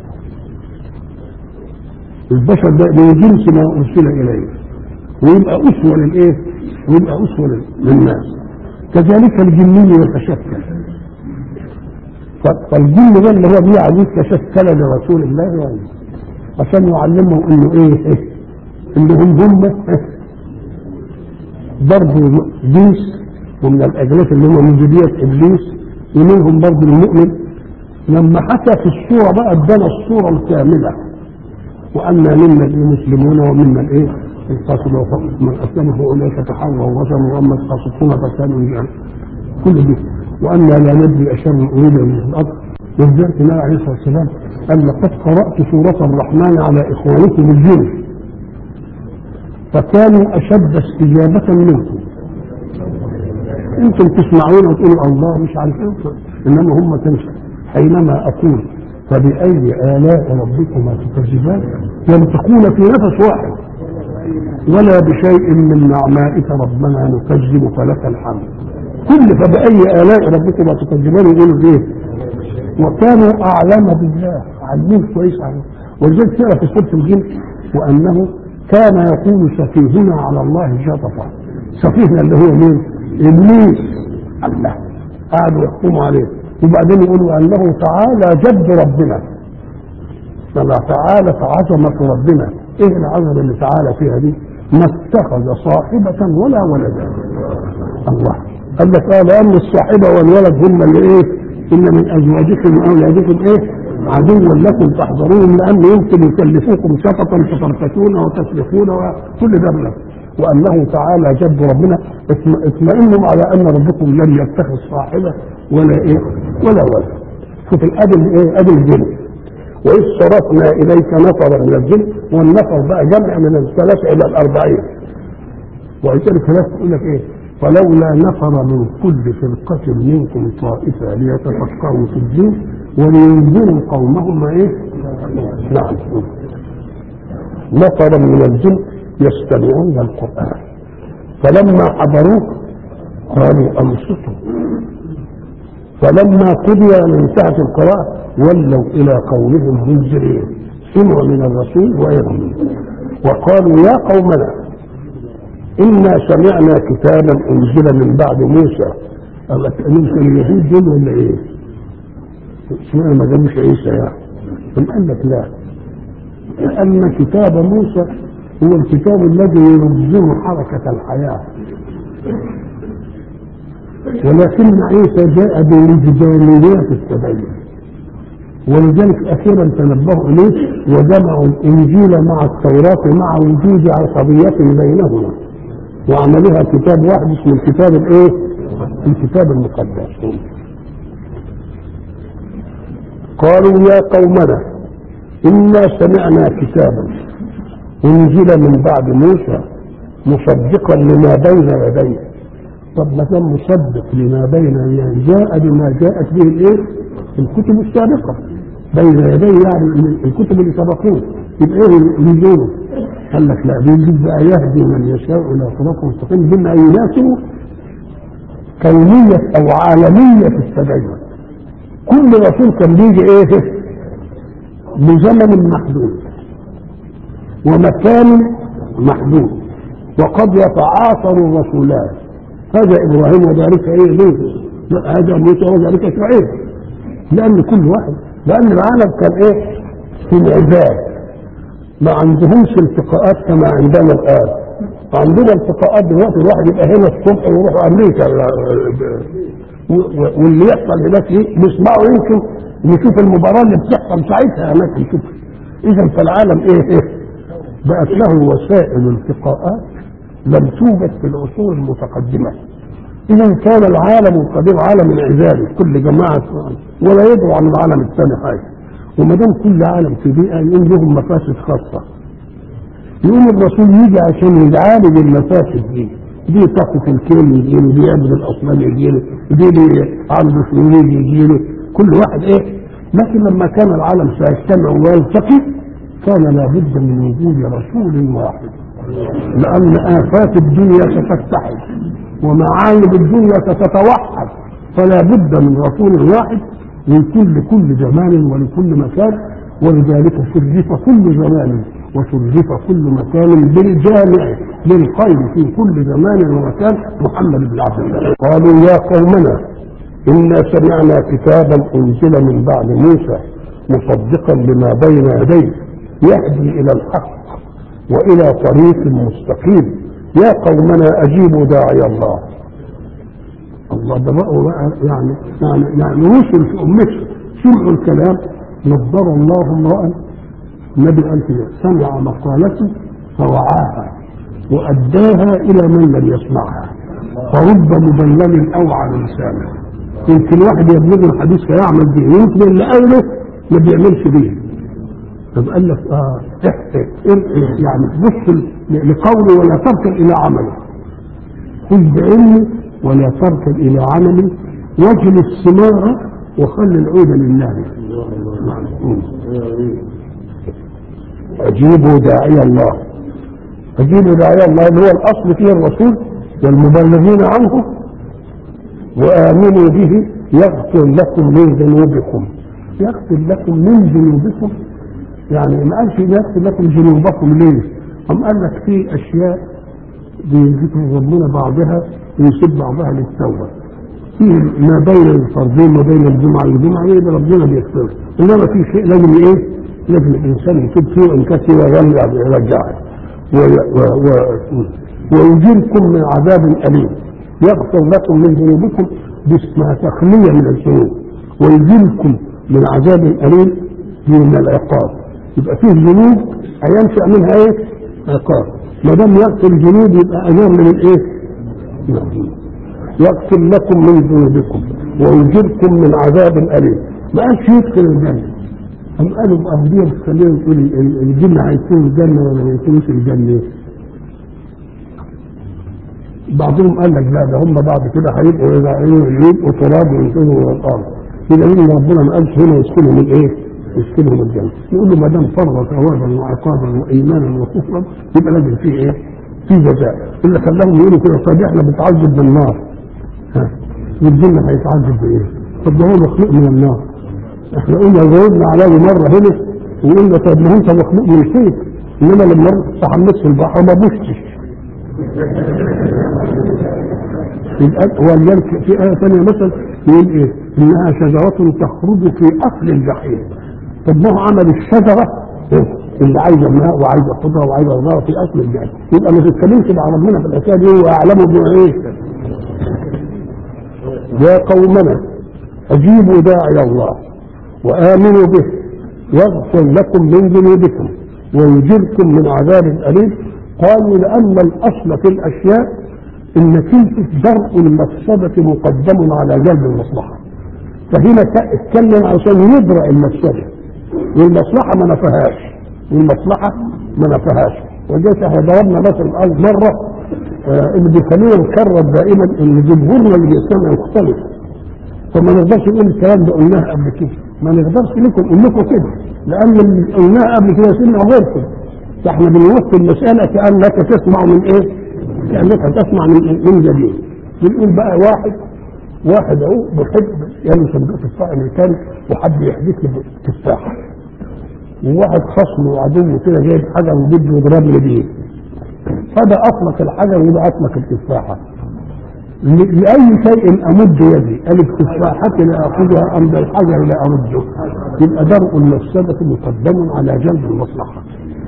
البشر ده من جنس ما ارسل اليه ويبقى اسوه للايه؟ ويبقى اسوه للناس كذلك الجني يتشكل فالجن ده اللي هو بيه عليه تشكل لرسول الله يعني عشان يعلمهم انه ايه, إيه؟ انهم هم برضه جنس ومن الاجناس اللي هم من ذريه ابليس ومنهم برضه المؤمن لما حكى في الصورة بقى ادانا الصورة الكاملة وأنا منا المسلمون ومنا الإيه؟ القاتل من أسلم فأولئك تحروا وزنوا وأما القاسطون فكانوا يعني كل دي وأنا لا ندري أشر أريد من الأرض ولذلك النبي عليه الصلاة والسلام قال لقد قرأت سورة الرحمن على إخوانكم الجن فكانوا أشد استجابة منكم انتم تسمعون وتقولوا الله مش عارف ايه انما هم تنسوا حينما اقول فبأي آلاء ربكما تكذبان ينطقون في نفس واحد ولا بشيء من نعمائك ربنا نكذب فلك الحمد كل فبأي آلاء ربكما تكذبان يقولوا ايه وكانوا أعلم بالله علمين كويس عليه ولذلك ترى في سورة الجن وأنه كان يقول سفيهنا على الله شططا سفيهنا اللي هو مين؟ ابليس الله قعدوا يحكموا عليه وبعدين يقولوا انه تعالى جد ربنا فلا تعالى عظمة ربنا ايه العظمة اللي تعالى فيها دي ما اتخذ صاحبة ولا ولدا الله قال لك اه لان الصاحبة والولد هم اللي ايه ان من ازواجكم واولادكم ايه عدوا لكم تحذرون لان يمكن يكلفوكم شفطا فترتكون وتسلكون وكل ده بلد وانه تعالى جد ربنا اطمئنوا على ان ربكم لم يتخذ صاحبه ولا ايه ولا ولد شوف الادب ايه ادب الجن واذ صرفنا اليك نفرا من الجن والنفر بقى جمع من الثلاثه الى الاربعين ولذلك الناس تقول لك ايه فلولا نفر من كل فرقة منكم طائفة ليتفقهوا في الدين ولينذروا قومهم ايه؟ نعم نفر من الجن يستمعون القرآن فلما حضروه قالوا أنصتوا فلما قضي انتهت القراءة ولوا إلى قومهم منذرين سمعوا من الرسول ويرمي وقالوا يا قومنا إنا سمعنا كتابا أنزل من بعد موسى قال لك موسى اليهود دول ولا إيه؟ سمعنا ما جابوش عيسى يعني ثم قال لك لا لأن كتاب موسى هو الكتاب الذي ينظم حركة الحياة ولكن عيسى جاء بوجدانيات التدين ولذلك أخيرا تنبهوا إليه وجمعوا الإنجيل مع التوراة مع وجود عصبيات بينهما وعملوها كتاب واحد اسمه الكتاب الايه؟ الكتاب المقدس قالوا يا قومنا إنا سمعنا كتابا انزل من بعد موسى مصدقا لما بين يديه طب ما كان مصدق لما بين يديه جاء بما جاءت به الايه؟ الكتب السابقه بين يديه يعني الكتب اللي سبقوه يبقى ايه الانجيل؟ قال لك لا بيجيب بقى يهدي من يشاء الى صراط مستقيم بما يناسب كونية او عالمية التدين كل رسول كان بيجي ايه بزمن محدود ومكان محدود وقد يتعاصر الرسولان هذا ابراهيم وذلك ايه ليه هذا موسى وذلك اسماعيل لان كل واحد لان العالم كان ايه في انعزال ما عندهمش التقاءات كما عندنا الان عندنا التقاءات دلوقتي الواحد يبقى هنا الصبح ويروح امريكا واللي يحصل هناك ايه نسمعه يمكن نشوف المباراه اللي بتحصل ساعتها هناك نشوف اذا فالعالم ايه, إيه بقت له وسائل التقاءات لم توجد في العصور المتقدمه اذا كان العالم القديم عالم انعزالي كل جماعه ولا يدعو عن العالم الثاني حاجه وما دام كل عالم في بيئه يقوم لهم مفاسد خاصه يقوم الرسول يجي عشان يعالج المفاسد دي دي طاقة الكيل يجي له دي يعبد الاصنام يجي له دي دي عنده سنين يجي له كل واحد ايه لكن لما كان العالم سيجتمع ويلتقي كان لابد من وجود رسول واحد لان افات الدنيا ستتحد ومعايب الدنيا ستتوحد فلا بد من رسول واحد ويكون لكل زمان ولكل مكان ولذلك شرف كل زمان وشرف كل مكان بالجامع للخير في كل زمان ومكان محمد بن عبد الله قالوا يا قومنا إنا سمعنا كتابا أنزل من بعد موسى مصدقا لما بين يديه يهدي إلى الحق وإلى طريق مستقيم يا قومنا أجيبوا داعي الله الله ده بقوا بقى يعني يعني يعني رسل في أمته سمعوا الكلام نظر الله امرأ النبي قال كده سمع مقالته فوعاها وأداها إلى من لم يسمعها فرب مبلل أوعى لسانه يمكن واحد يبلغ الحديث فيعمل به يمكن اللي قاله ما بيعملش به طب قال لك اه يعني بص لقوله ولا تركن الى عمله خذ بعلمه ولا تركن الى عمله وجل الثمار وخلي العود لله اجيبوا داعي الله اجيبوا داعي الله اللي هو الاصل فيه الرسول والمبلغين عنه وامنوا به يغفر لكم من ذنوبكم يغفر لكم من ذنوبكم يعني ما قالش يغفر لكم ذنوبكم ليه؟ أم قال لك في أشياء بيذكر ربنا بعضها ويسيب بعضها للتوبة في ما بين الفرضين ما بين الجمعة والجمعة يبقى ربنا بيغفر إنما في شيء لازم إيه؟ لازم الإنسان يتوب فيه وإن كان ويرجع يرجعه ويجيركم من عذاب أليم يغفر لكم من ذنوبكم باسمها تخلية من الذنوب ويجيركم من عذاب أليم من العقاب يبقى فيه ذنوب هينشأ منها ايه؟ عقاب ما دام يغفر الذنوب يبقى اجر من الايه؟ يغفر لكم من ذنوبكم ويجركم من عذاب اليم ما قالش يدخل الجنه هم قالوا بأهدية تخليهم تقول الجنة هيكون الجنة ولا ما يكونش الجنة بعضهم قال لك لا ده هم بعد كده هيبقوا يبقوا تراب وينزلوا الارض بدليل ان ربنا ما قالش هنا يسكنهم الايه؟ يسكنهم الجنه يقول له ما دام فرض ثوابا وعقابا وايمانا وكفرا يبقى لازم فيه ايه؟ في جزاء اللي خلاهم يقولوا كده طب احنا بنتعذب بالنار ها والجنه هيتعذب بايه؟ طب ده هو مخلوق من النار احنا قلنا جاوبنا عليه مره هنا وقلنا طب ما انت مخلوق من الشيء انما لما تحملت في البحر ما بوشتش يبقى ولذلك في آية ثانية مثلا يقول إيه؟ إنها شجرة تخرج في أصل الجحيم. طب ما هو عمل الشجرة إيه؟ اللي عايزة ماء وعايزة خضرة وعايزة خضرة في أصل الجحيم. يبقى ما تتكلمش مع ربنا في الأشياء دي هو أعلم بما إيه؟ يا قومنا أجيبوا داعي الله وآمنوا به يغفر لكم من ذنوبكم ويجركم من عذاب أليم قالوا لأن الأصل في الأشياء انك انت درء المفسدة مقدم على جلب المصلحة فهنا اتكلم عشان يدرأ المفسدة والمصلحة ما نفهاش والمصلحة ما نفهاش وجيت ضربنا مثل الأرض مرة آه اللي بيخلينا نكرر دائما ان جمهورنا اللي بيسمع يختلف فما نقدرش نقول الكلام ده قلناه قبل كده ما نقدرش لكم نقول لكم كده لان اللي قلناه قبل كده سمع غيركم فاحنا بنوصل المسألة كأنك تسمع من ايه؟ كأنك تسمع من من جديد بنقول بقى واحد واحد اهو بيحب يعني صندوق تفاح امريكاني وحب يحدث له تفاحه وواحد خصم وعدو كده جايب حجر وبده يضربني بيه فده اطلق الحجر وده اطلق التفاحه لأي شيء أمد يدي ألف تفاحة لا أخذها أم بالحجر لا أرده يبقى درء المفسدة مقدم على جلب المصلحة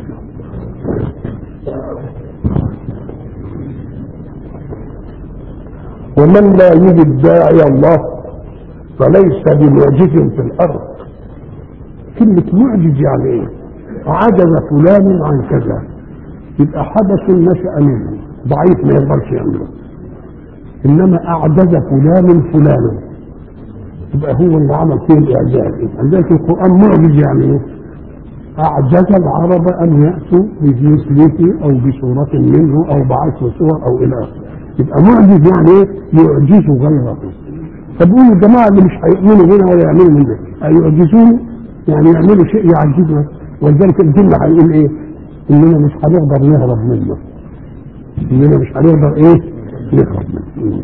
ومن لا يجد داعي الله فليس بمعجز في الارض كلمة معجز يعني ايه عجز فلان عن كذا يبقى حدث نشأ منه ضعيف ما يقدرش يعمله انما اعجز فلان فلانا يبقى هو اللي عمل فيه الاعجاز لذلك القران معجز يعني ايه اعجز العرب ان ياتوا بمثله او بصوره منه او بعشر صور او الى اخره يبقى معجز يعني ايه يعجز غيره فبقول الجماعه اللي مش هيؤمنوا هنا ولا يعملوا من ده هيعجزون يعني يعملوا شيء يعجزنا ولذلك الجنه هيقول ايه اننا مش هنقدر نهرب منه اننا مش هنقدر ايه نهرب منه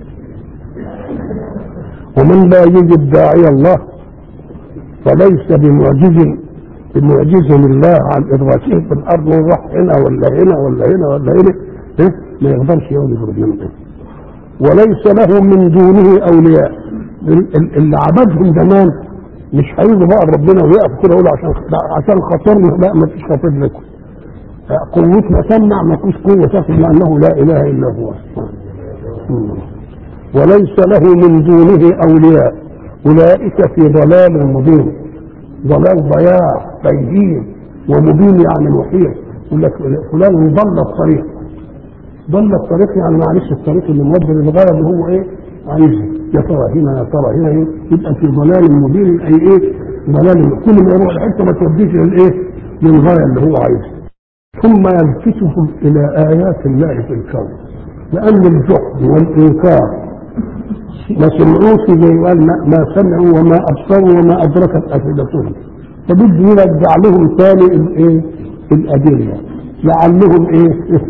ومن لا يجد داعي الله فليس بمعجز بمعجز الله عن ادراكه في الارض وراح هنا ولا هنا ولا هنا ولا هنا إيه؟ ما يقدرش يغلب ربنا وليس له من دونه اولياء اللي عبدهم زمان مش هيجوا بقى ربنا ويقف كده يقول عشان عشان خاطرنا لا ما فيش خاطر لكم قوتنا تمنع ما فيش قوه تاخذ لانه لا اله الا هو وليس له من دونه اولياء أولئك في ضلال مبين ضلال ضياع بين ومبين يعني محيط يقول لك فلان ضل الطريق ضل الطريق يعني معلش الطريق اللي مودي للغايه اللي هو ايه عايزها يا ترى هنا يا ترى هنا إيه؟ يبقى في ضلال مبين اي ايه ضلال كل ما يروح حته ما توديش للايه للغايه اللي هو عايزها ثم يلفتهم الى ايات الله في الكون لان الجحد والانكار ما سمعوش زي قال ما ما سمعوا وما ابصروا وما ادركت افئدتهم فبده يرجع لهم ثاني الايه الادله لعلهم ايه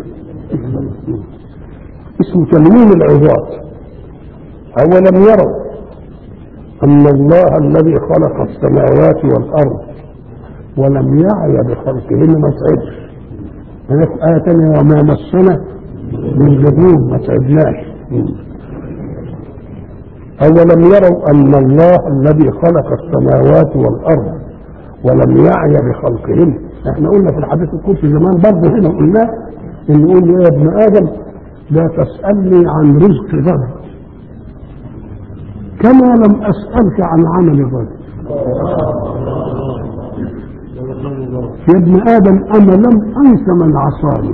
اسمه تلوين العظات أولم يروا أن الله الذي خلق السماوات والأرض ولم يعي بخلقهن ما تعبش هناك آية تانية وما مسنا من لغوب ما تعبناش أولم يروا أن الله الذي خلق السماوات والأرض ولم يعي بخلقهن احنا قلنا في الحديث القدسي زمان برضه هنا قلنا ان يقول له يا ابن ادم لا تسالني عن رزق غد كما لم اسالك عن عمل غد يا ابن ادم انا لم انس من عصاني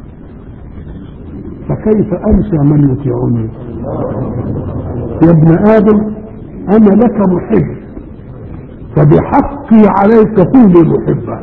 فكيف انسى من يطيعني يا ابن ادم انا لك محب فبحقي عليك كن لي محبا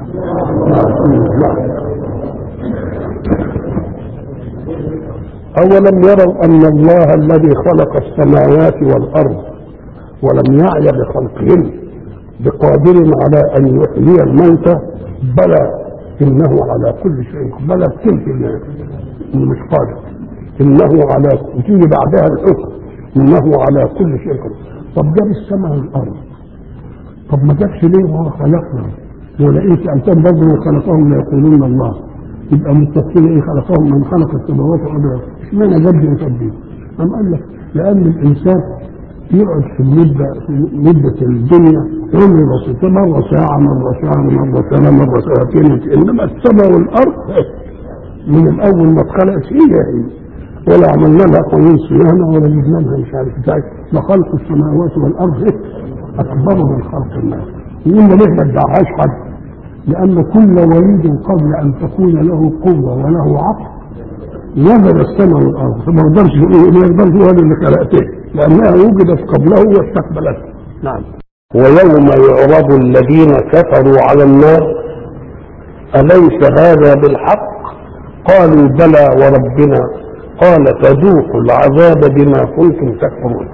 أولم يروا أن الله الذي خلق السماوات والأرض ولم يعي بخلقهن بقادر على أن يحيي الموتى بلى إنه على كل شيء بلى بكلمة الله إنه مش قادر إنه على وتيجي بعدها الحكم إنه على كل شيء قادر طب جاب السماء والأرض طب ما جابش ليه وهو خلقنا ولئن سألتهم برضه خلقهم ليقولون الله يبقى متفقين ايه خلقهم من خلق السماوات والارض اشمعنى جد يسبح أم قال لك لأن الإنسان يقعد في المدة في مدة الدنيا عمر بسيط مرة ساعة مرة شهر مرة سنة مرة سنتين إنما السماء والأرض من الأول ما اتخلقت هي هي ولا عملنا لها قانون صيانة ولا جبنا لها مش عارف بتاعي لخلق السماوات والأرض أكبر من خلق الناس يقول ليه ما ادعاهاش حد لأن كل وليد قبل أن تكون له قوة وله عقل نزل السماء والأرض فما يقدرش يقول ما يقدرش يقول هذا اللي خلقته لأنها وجدت قبله واستقبلته نعم ويوم يعرض الذين كفروا على النار أليس هذا بالحق قالوا بلى وربنا قال فذوقوا العذاب بما كنتم تكفرون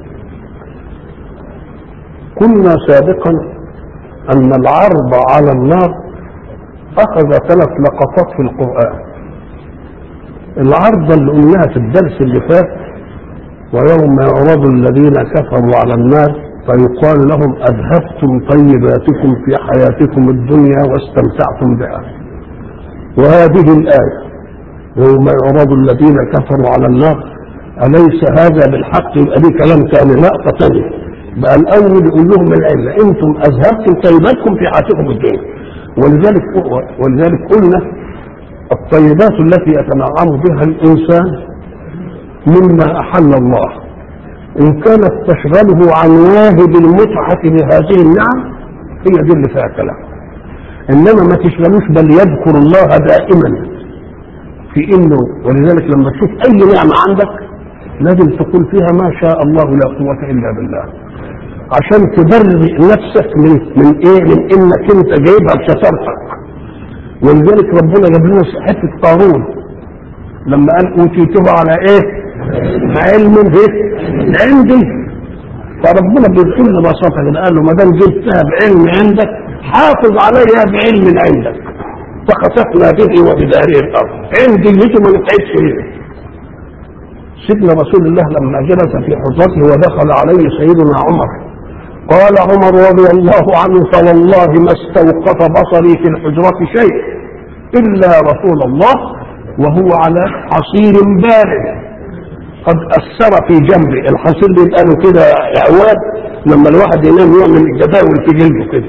قلنا سابقا أن العرض على النار أخذ ثلاث لقطات في القرآن العرض اللي قلناها في الدرس اللي فات ويوم يعرض الذين كفروا على النار فيقال لهم أذهبتم طيباتكم في حياتكم الدنيا واستمتعتم بها وهذه الآية يوم يعرض الذين كفروا على النار أليس هذا بالحق يبقى دي كلام ثاني لقطة ثانية بقى الأول يقول لهم العلة أنتم أذهبتم طيباتكم في حياتكم الدنيا ولذلك ولذلك قلنا الطيبات التي يتنعم بها الإنسان مما أحل الله إن كانت تشغله عن واهب المتعة بهذه النعم هي دي اللي فيها كلام إنما ما تشغلوش بل يذكر الله دائما في إنه ولذلك لما تشوف أي نعمة عندك لازم تقول فيها ما شاء الله لا قوة إلا بالله عشان تبرئ نفسك من من ايه من انك انت جايبها بشطارتك ولذلك ربنا جاب لنا حته قارون لما قال اوتيته على ايه؟ علم ايه؟ عندي فربنا بكل بساطه كده قال له ما دام جبتها بعلم عندك حافظ عليها بعلم عندك فخسفنا به وبداره الارض عندي يجي ما نتعبش فيه سيدنا رسول الله لما جلس في حجرته ودخل عليه سيدنا عمر قال عمر رضي الله عنه فوالله ما استوقف بصري في الحجرة شيء إلا رسول الله وهو على حصير بارد قد أثر في جنبي الحصير اللي يبقى له كده عواد لما الواحد ينام يعمل الجداول في جلده كده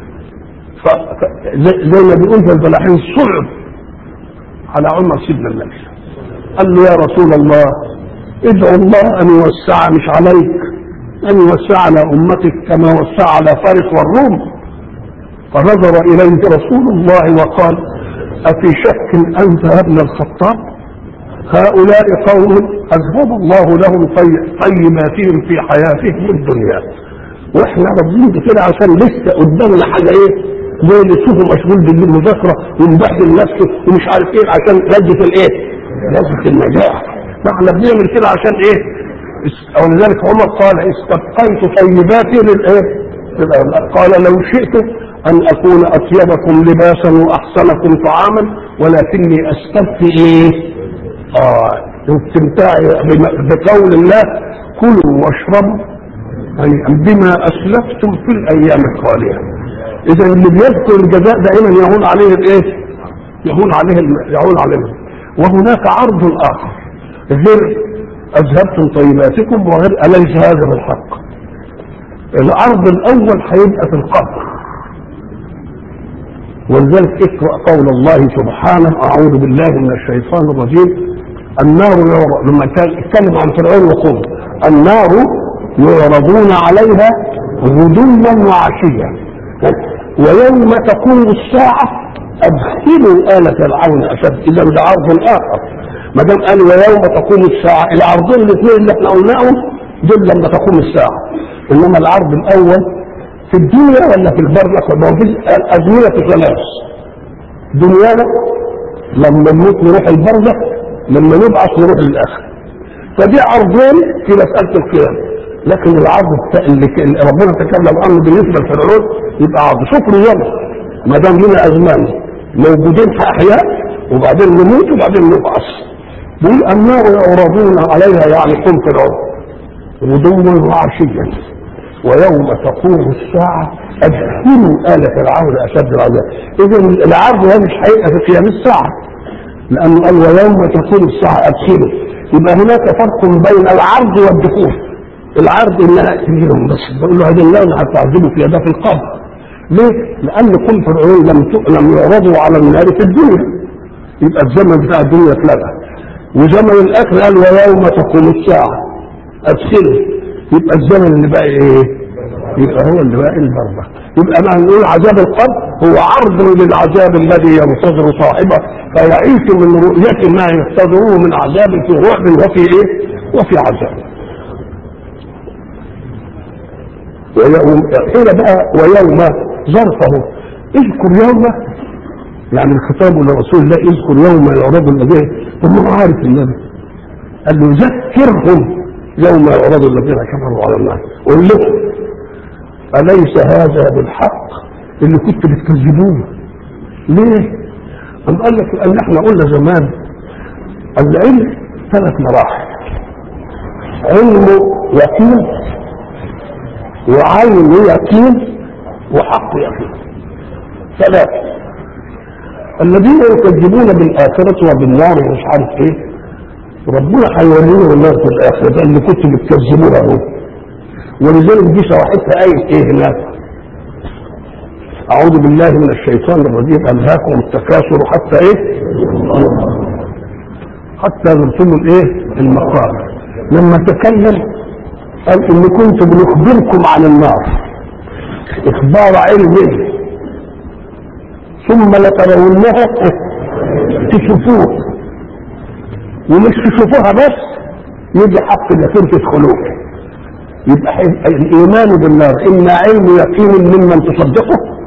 زي ما بيقول في الفلاحين صعب على عمر سيدنا النبي قال له يا رسول الله ادعو الله ان يوسع مش عليك أن يوسع على أمتك كما وسع على فارس والروم فنظر إليه رسول الله وقال أفي شك أنت يا ابن الخطاب هؤلاء قوم أذهب الله لهم طي- طيباتهم في حياتهم الدنيا واحنا راضيين كده عشان لسه قدامنا حاجه ايه زي اللي تشوفه مشغول بالمذاكره ومبهدل نفسه ومش عارف ايه عشان لذة الايه؟ لذة النجاح فاحنا بنعمل كده عشان ايه؟ اس- ولذلك عمر قال استبقيت طيباتي للايه؟ للأولاد. قال لو شئت ان اكون اطيبكم لباسا واحسنكم طعاما ولكني استبقي ايه؟ اه استمتاعي بم- بقول الله كلوا واشربوا هنيئا بما اسلفتم في الايام الخاليه اذا اللي بيذكر الجزاء دائما يهون عليه الايه يهون عليه الم- يهون عليه وهناك عرض اخر غير اذهبتم طيباتكم وغير اليس هذا بالحق العرض الاول هيبقى في القبر ولذلك اقرا قول الله سبحانه اعوذ بالله من الشيطان الرجيم النار يعرض لما كان اتكلم عن فرعون وقوم النار يعرضون عليها غدوا وعشيا ويوم تقوم الساعة أدخلوا آل فرعون أشد إذا ده عرض آخر ما دام قال ويوم تقوم الساعة العرضين الاثنين اللي احنا قلناهم دول لما تقوم الساعة إنما العرض الأول في الدنيا ولا في البرزخ ما هو في الأزمنة ثلاث دنيانا لما نموت نروح البرزخ لما نبعث نروح للآخر فدي عرضين في مسألة القيامة لكن العرض الت- اللي ك- اللي ربنا تكلم عنه بالنسبة لفرعون يبقى عرض شكر يوم ما دام لنا أزمان موجودين أحياء وبعدين نموت وبعدين نبعث بيقول النار يعرضون عليها يعني قم فرعون غدوا وعشيا ويوم تقوم الساعة أدخلوا آل فرعون أشد العذاب إذا العرض ده مش هيبقى في قيام الساعة لأنه قال ويوم تقوم الساعة أدخلوا يبقى هناك فرق بين العرض والدخول العرض انها تجيهم بس بقول له هذه اللون هتعذبوا فيها ده في القبر ليه؟ لأن كل فرعون لم ت- لم يعرضوا على النار في الدنيا يبقى الزمن بتاع الدنيا اتلغى وزمن الآخر قال ويوم تقوم الساعة أدخله يبقى الزمن اللي بقى إيه؟ يبقى هو اللي بقى البرزخ يبقى ما نقول عذاب القبر هو عرض للعذاب الذي ينتظر صاحبه فيعيش من رؤية ما ينتظره من عذاب في رعب وفي ايه؟ وفي عذاب. ويوم قيل بقى ويوم ظرفه اذكر يوم يعني الخطاب لرسول الله اذكر يوم يعرض الذين طب ما هو عارف النبي قال له ذكرهم يوم يعرض الذين كفروا على النار قول لهم أليس هذا بالحق اللي كنت بتكذبوه ليه؟ أم قال لك لأن احنا قلنا زمان العلم ثلاث مراحل علم يقين وعين يقين وحق يقين ثلاثة الذين يكذبون بالآخرة وبالنار ومش عارف ايه ربنا هيوريهم النار في الآخرة ده اللي كنت بتكذبوها اهو ولذلك دي شرحتها آية ايه هناك أعوذ بالله من الشيطان الرجيم ألهاكم التكاثر حتى إيه؟ حتى زرتم الإيه؟ المقابر لما تكلم قال إن كنت بنخبركم عن النار إخبار علمي ثم لترونها تشوفوها ومش تشوفوها بس يجي حق اليقين تدخلوها يبقى حي- الايمان بالنار اما علم يقين ممن تصدقه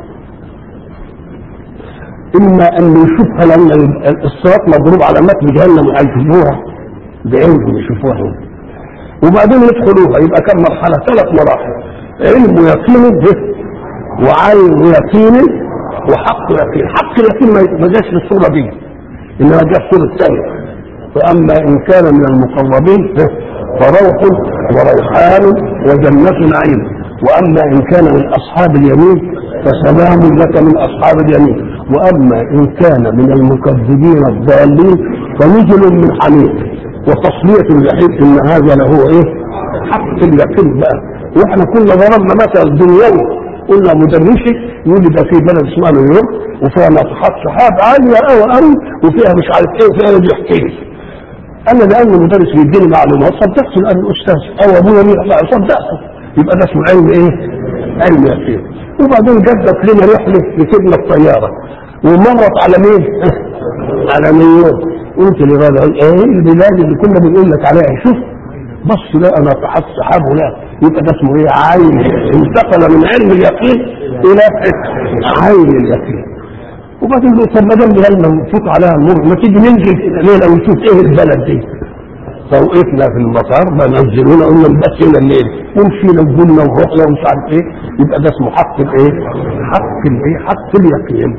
اما ان يشوفها لان الصراط مضروب على متن جهنم ويشوفوها بعلم يشوفوها هنا. وبعدين يدخلوها يبقى كم مرحله ثلاث مراحل علم يقين به وعين يقين وحق يقين حق يقين ما- ما جاش بالصوره دي انما جاء الصوره الثانيه فاما ان كان من المقربين فروح وريحان وجنة نعيم واما ان كان من اصحاب اليمين فسلام لك من اصحاب اليمين واما ان كان من المكذبين الضالين فنزل من حميم وتصلية الجحيم ان هذا له ايه حق اليقين بقى واحنا كنا ضربنا مثل دنيوي قلنا مدرسي يقول لي ده في بلد اسمها نيويورك وفيها ناطحات سحاب عاليه قوي قوي وفيها مش عارف ايه وفيها بيحكي لي انا لان المدرس بيديني معلومات صدقت الان الاستاذ او ابويا مين لا صدقته يبقى ده اسمه علم ايه؟ علم يقين وبعدين جدت لنا رحله ركبنا الطياره ومرت على مين؟ على نيويورك قلت لغايه ايه البلاد اللي كنا بنقول لك عليها شوف بص لا انا تحت سحاب لا يبقى ده اسمه ايه عين انتقل من علم اليقين الى عين اليقين وبعدين له طب ما دام لما نفوت عليها النور ما تيجي ننزل ليله ونشوف ايه البلد دي فوقفنا في المطار بنزلونا قلنا بس هنا الليل ومشينا وقلنا ورحنا ومش عارف ايه يبقى ده اسمه حق الايه؟ حق الايه؟ حق اليقين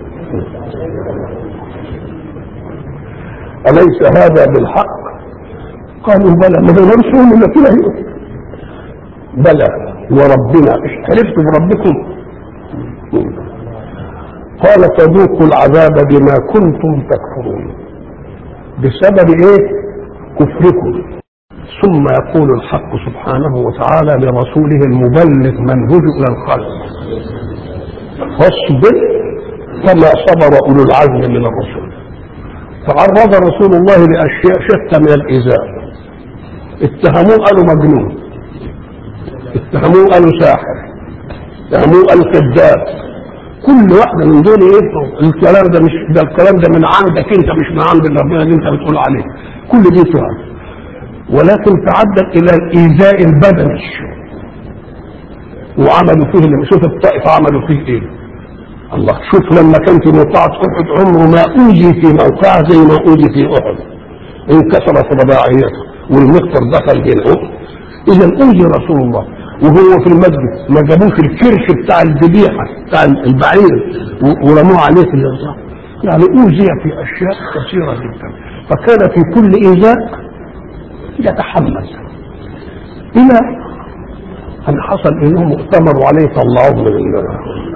أليس هذا بالحق؟ قالوا بلى ما نقدرش نقول الا كده هي. بلى وربنا حلفتم بربكم قال فذوقوا العذاب بما كنتم تكفرون بسبب ايه كفركم ثم يقول الحق سبحانه وتعالى لرسوله المبلغ منهج الى الخلق فاصبر كما صبر اولو العزم من الرسل تعرض رسول الله لاشياء شتى من الايذاء اتهموه قالوا مجنون اتهموه قالوا ساحر اتهموه قالوا كذاب كل واحدة من دول ايه الكلام ده مش ده الكلام ده من عندك انت مش من عند ربنا اللي انت بتقول عليه كل دي تهم ولكن تعدت الى الايذاء البدني وعملوا فيه اللي شوف الطائف عملوا فيه ايه الله شوف لما كان في موقعة احد عمره ما اوذي في موقعه زي ما اوذي في احد انكسرت رباعيته والمخطر دخل هنا اذا اوذي رسول الله وهو في المسجد ما جابوش الكرش بتاع الذبيحه بتاع البعير ورموه عليه في الارض يعني اوذي في اشياء كثيره جدا فكان في كل ايذاء يتحمل الى ان حصل انهم ائتمروا عليه طلعوه من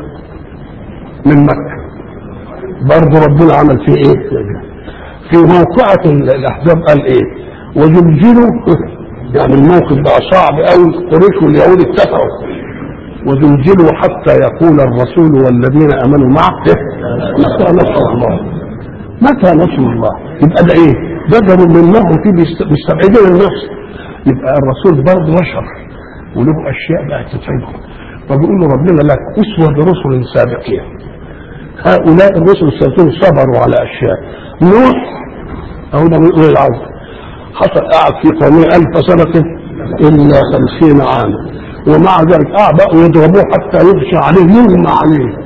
من مكه برضه ربنا عمل فيه ايه؟ في موقعة الاحزاب قال ايه؟ وزلزلوا يعني الموقف بقى صعب قوي قريش واليهود اتفقوا وزلزلوا حتى يقول الرسول والذين امنوا معه متى نصر الله متى نصر الله يبقى ده ايه بدل منهم في مستبعدين النفس يبقى الرسول برضه بشر وله اشياء بقى تتعبه فبيقول له ربنا لك اسوه برسل سابقين هؤلاء الرسل السابقين صبروا على اشياء نوح او ده بيقول العظم حصل قعد في قومه ألف سنة إلا خمسين عاما ومع ذلك قعد بقوا يضربوه حتى يغشى عليه يغمى عليه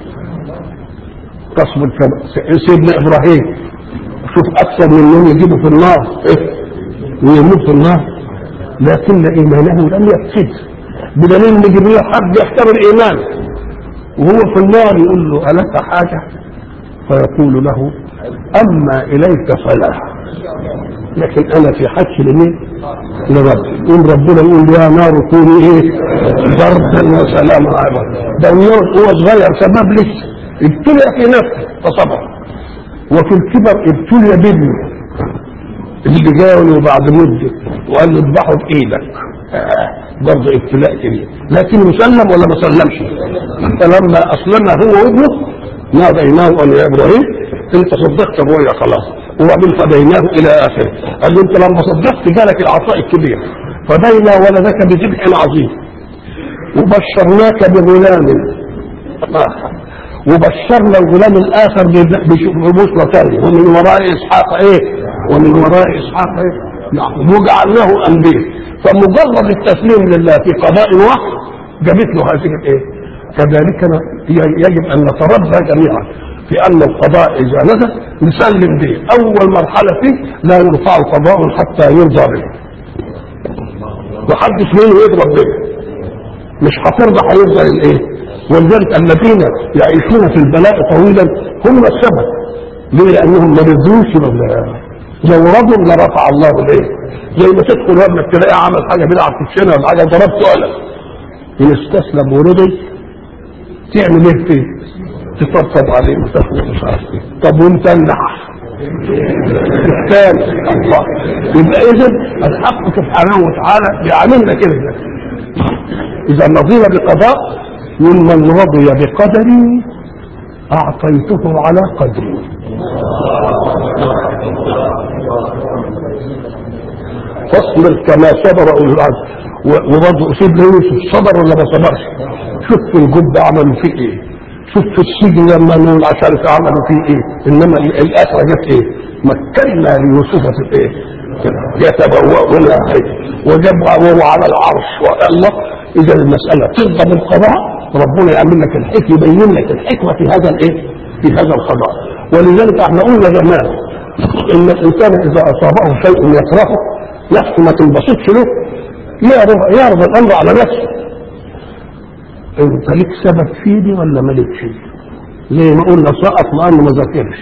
قصب سيدنا إبراهيم شوف أكثر من من يجيبه في النار إيه؟ ويموت في النار لكن إيمانه لم يفسد بدليل إن جبريل حب يختبر إيمانه وهو في النار يقول له ألك حاجة فيقول له أما إليك فلا لكن انا في حج لمين؟ لرب يقول ربنا يقول يا نار كوني ايه؟ بردا وسلاما على ده النار هو صغير شباب لسه ابتلي في نفسه فصبر وفي الكبر ابتلي بابنه اللي جاء بعد مده وقال له اذبحه بايدك برضه ابتلاء كبير لكن مسلم ولا ما سلمش فلما اسلم هو وابنه ناديناه ان يا ابراهيم انت صدقت الرؤيا خلاص وبعدين فديناه الى اخره قال له انت لما صدقت جالك العطاء الكبير فدينا ولدك بذبح عظيم وبشرناك بغلام وبشرنا الغلام الاخر ببشرى ثانيه ومن وراء اسحاق ايه؟ ومن وراء اسحاق ايه؟ يعقوب وجعلناه انبياء فمجرد التسليم لله في قضاء واحد جابت له هذه الايه؟ كذلك يجب ان نتربى جميعا في ان القضاء اذا نزل نسلم به اول مرحله فيه لا يرفع قضاء حتى يرضى به محدش منه يضرب به مش هترضى هيرضى الايه ولذلك الذين يعيشون في البلاء طويلا هم السبب ليه لانهم ما رضوش لو رضوا لرفع الله اليه زي ما تدخل وابنك تلاقيه عمل حاجه بدعه في الشنه ولا حاجه ضربته قلم ان استسلم ورضي تعمل ايه فيه؟ تطبطب عليه وتاخد مش عارف ايه طب وانت النح الثاني الله يبقى اذا الحق سبحانه وتعالى بيعاملنا كده اذا رضي بقضاء ممن رضي بقدري اعطيته على قدري فاصبر كما صبر اولو العزم و- وبرضه سيدنا يوسف صبر ولا ما صبرش شوف في الجب عملوا فيه ايه شوف في السجن لما نقول مش عارف عملوا فيه ايه انما ال- الاخره جت ايه مكنا ليوسف في ايه كده يتبوأ منها حيث وجابوا وهو على العرش والله اذا المساله ترضى بالقضاء ربنا يعمل لك الحكمه يبين لك الحكمه في هذا الايه في هذا القضاء ولذلك احنا قلنا زمان ان الانسان اذا اصابه شيء يكرهه نفسه ما تنبسطش له يعرض يعرض الامر على نفسه انت ليك سبب في دي ولا مالكش زي ما قلنا سقط لانه ما ذاكرش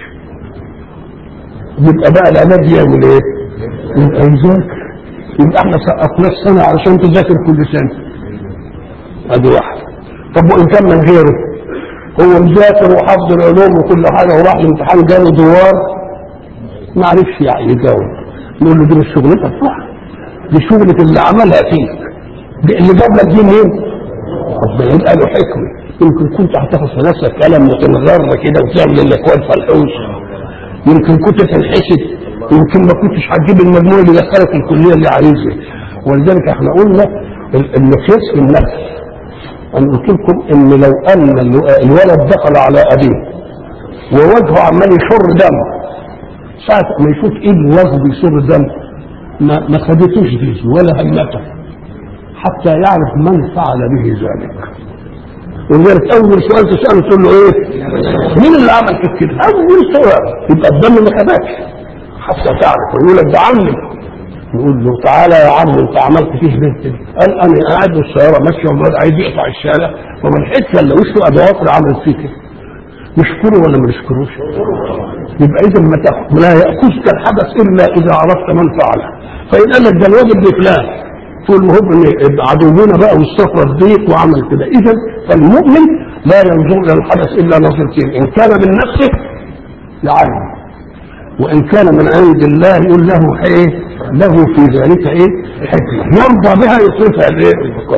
يبقى بقى العلاج يعمل ايه؟ يبقى يذاكر يبقى احنا سقطناه السنه علشان تذاكر كل سنه ادي واحده طب وان كان من غيره هو مذاكر وحفظ العلوم وكل حاجه وراح الامتحان جاله دوار ما عرفش يعني يجاوب نقول له دي مش شغلتك صح دي شغلة اللي عملها فيك دي اللي جاب لك دي منين؟ ربنا يبقى له حكمة يمكن كنت هتاخد في نفسك قلم وتنغر كده وتعمل الاكواد فلحوش يمكن كنت تنحسد يمكن ما كنتش هتجيب المجموع اللي دخلك الكلية اللي عايزها ولذلك احنا قلنا ال- المقياس في النفس انا قلت لكم ان لو ان الو- الولد دخل على ابيه ووجهه عمال يشر دم ساعة ما يشوف ابن وجهه بيشر دم ما ما خدتوش دي ولا همته حتى يعرف من فعل به ذلك ولذلك اول سؤال تساله تقول له ايه؟ مين اللي عمل فيك كده؟ اول سؤال يبقى الدم ما خدكش حتى تعرف يقول لك ده عمي يقول له تعالى يا عم انت عملت فيه ليه كده؟ قال انا قاعد والسياره ماشيه والواد عايز يقطع الشارع وما لحقتش الا وشه ادوات عملت فيه كده نشكره ولا ما نشكروش؟ يبقى اذا ما تاخ- لا ياخذك الحدث الا اذا عرفت من فعله فان قال لك ده الواد ابن فلان تقول له هو إن عدونا بقى واستفرد بيك وعمل كده اذا فالمؤمن لا ينظر الى الحدث الا نظرتين ان كان من نفسه يعلم وان كان من عند الله يقول له ايه له في ذلك ايه حكمه يرضى بها يصرفها الايه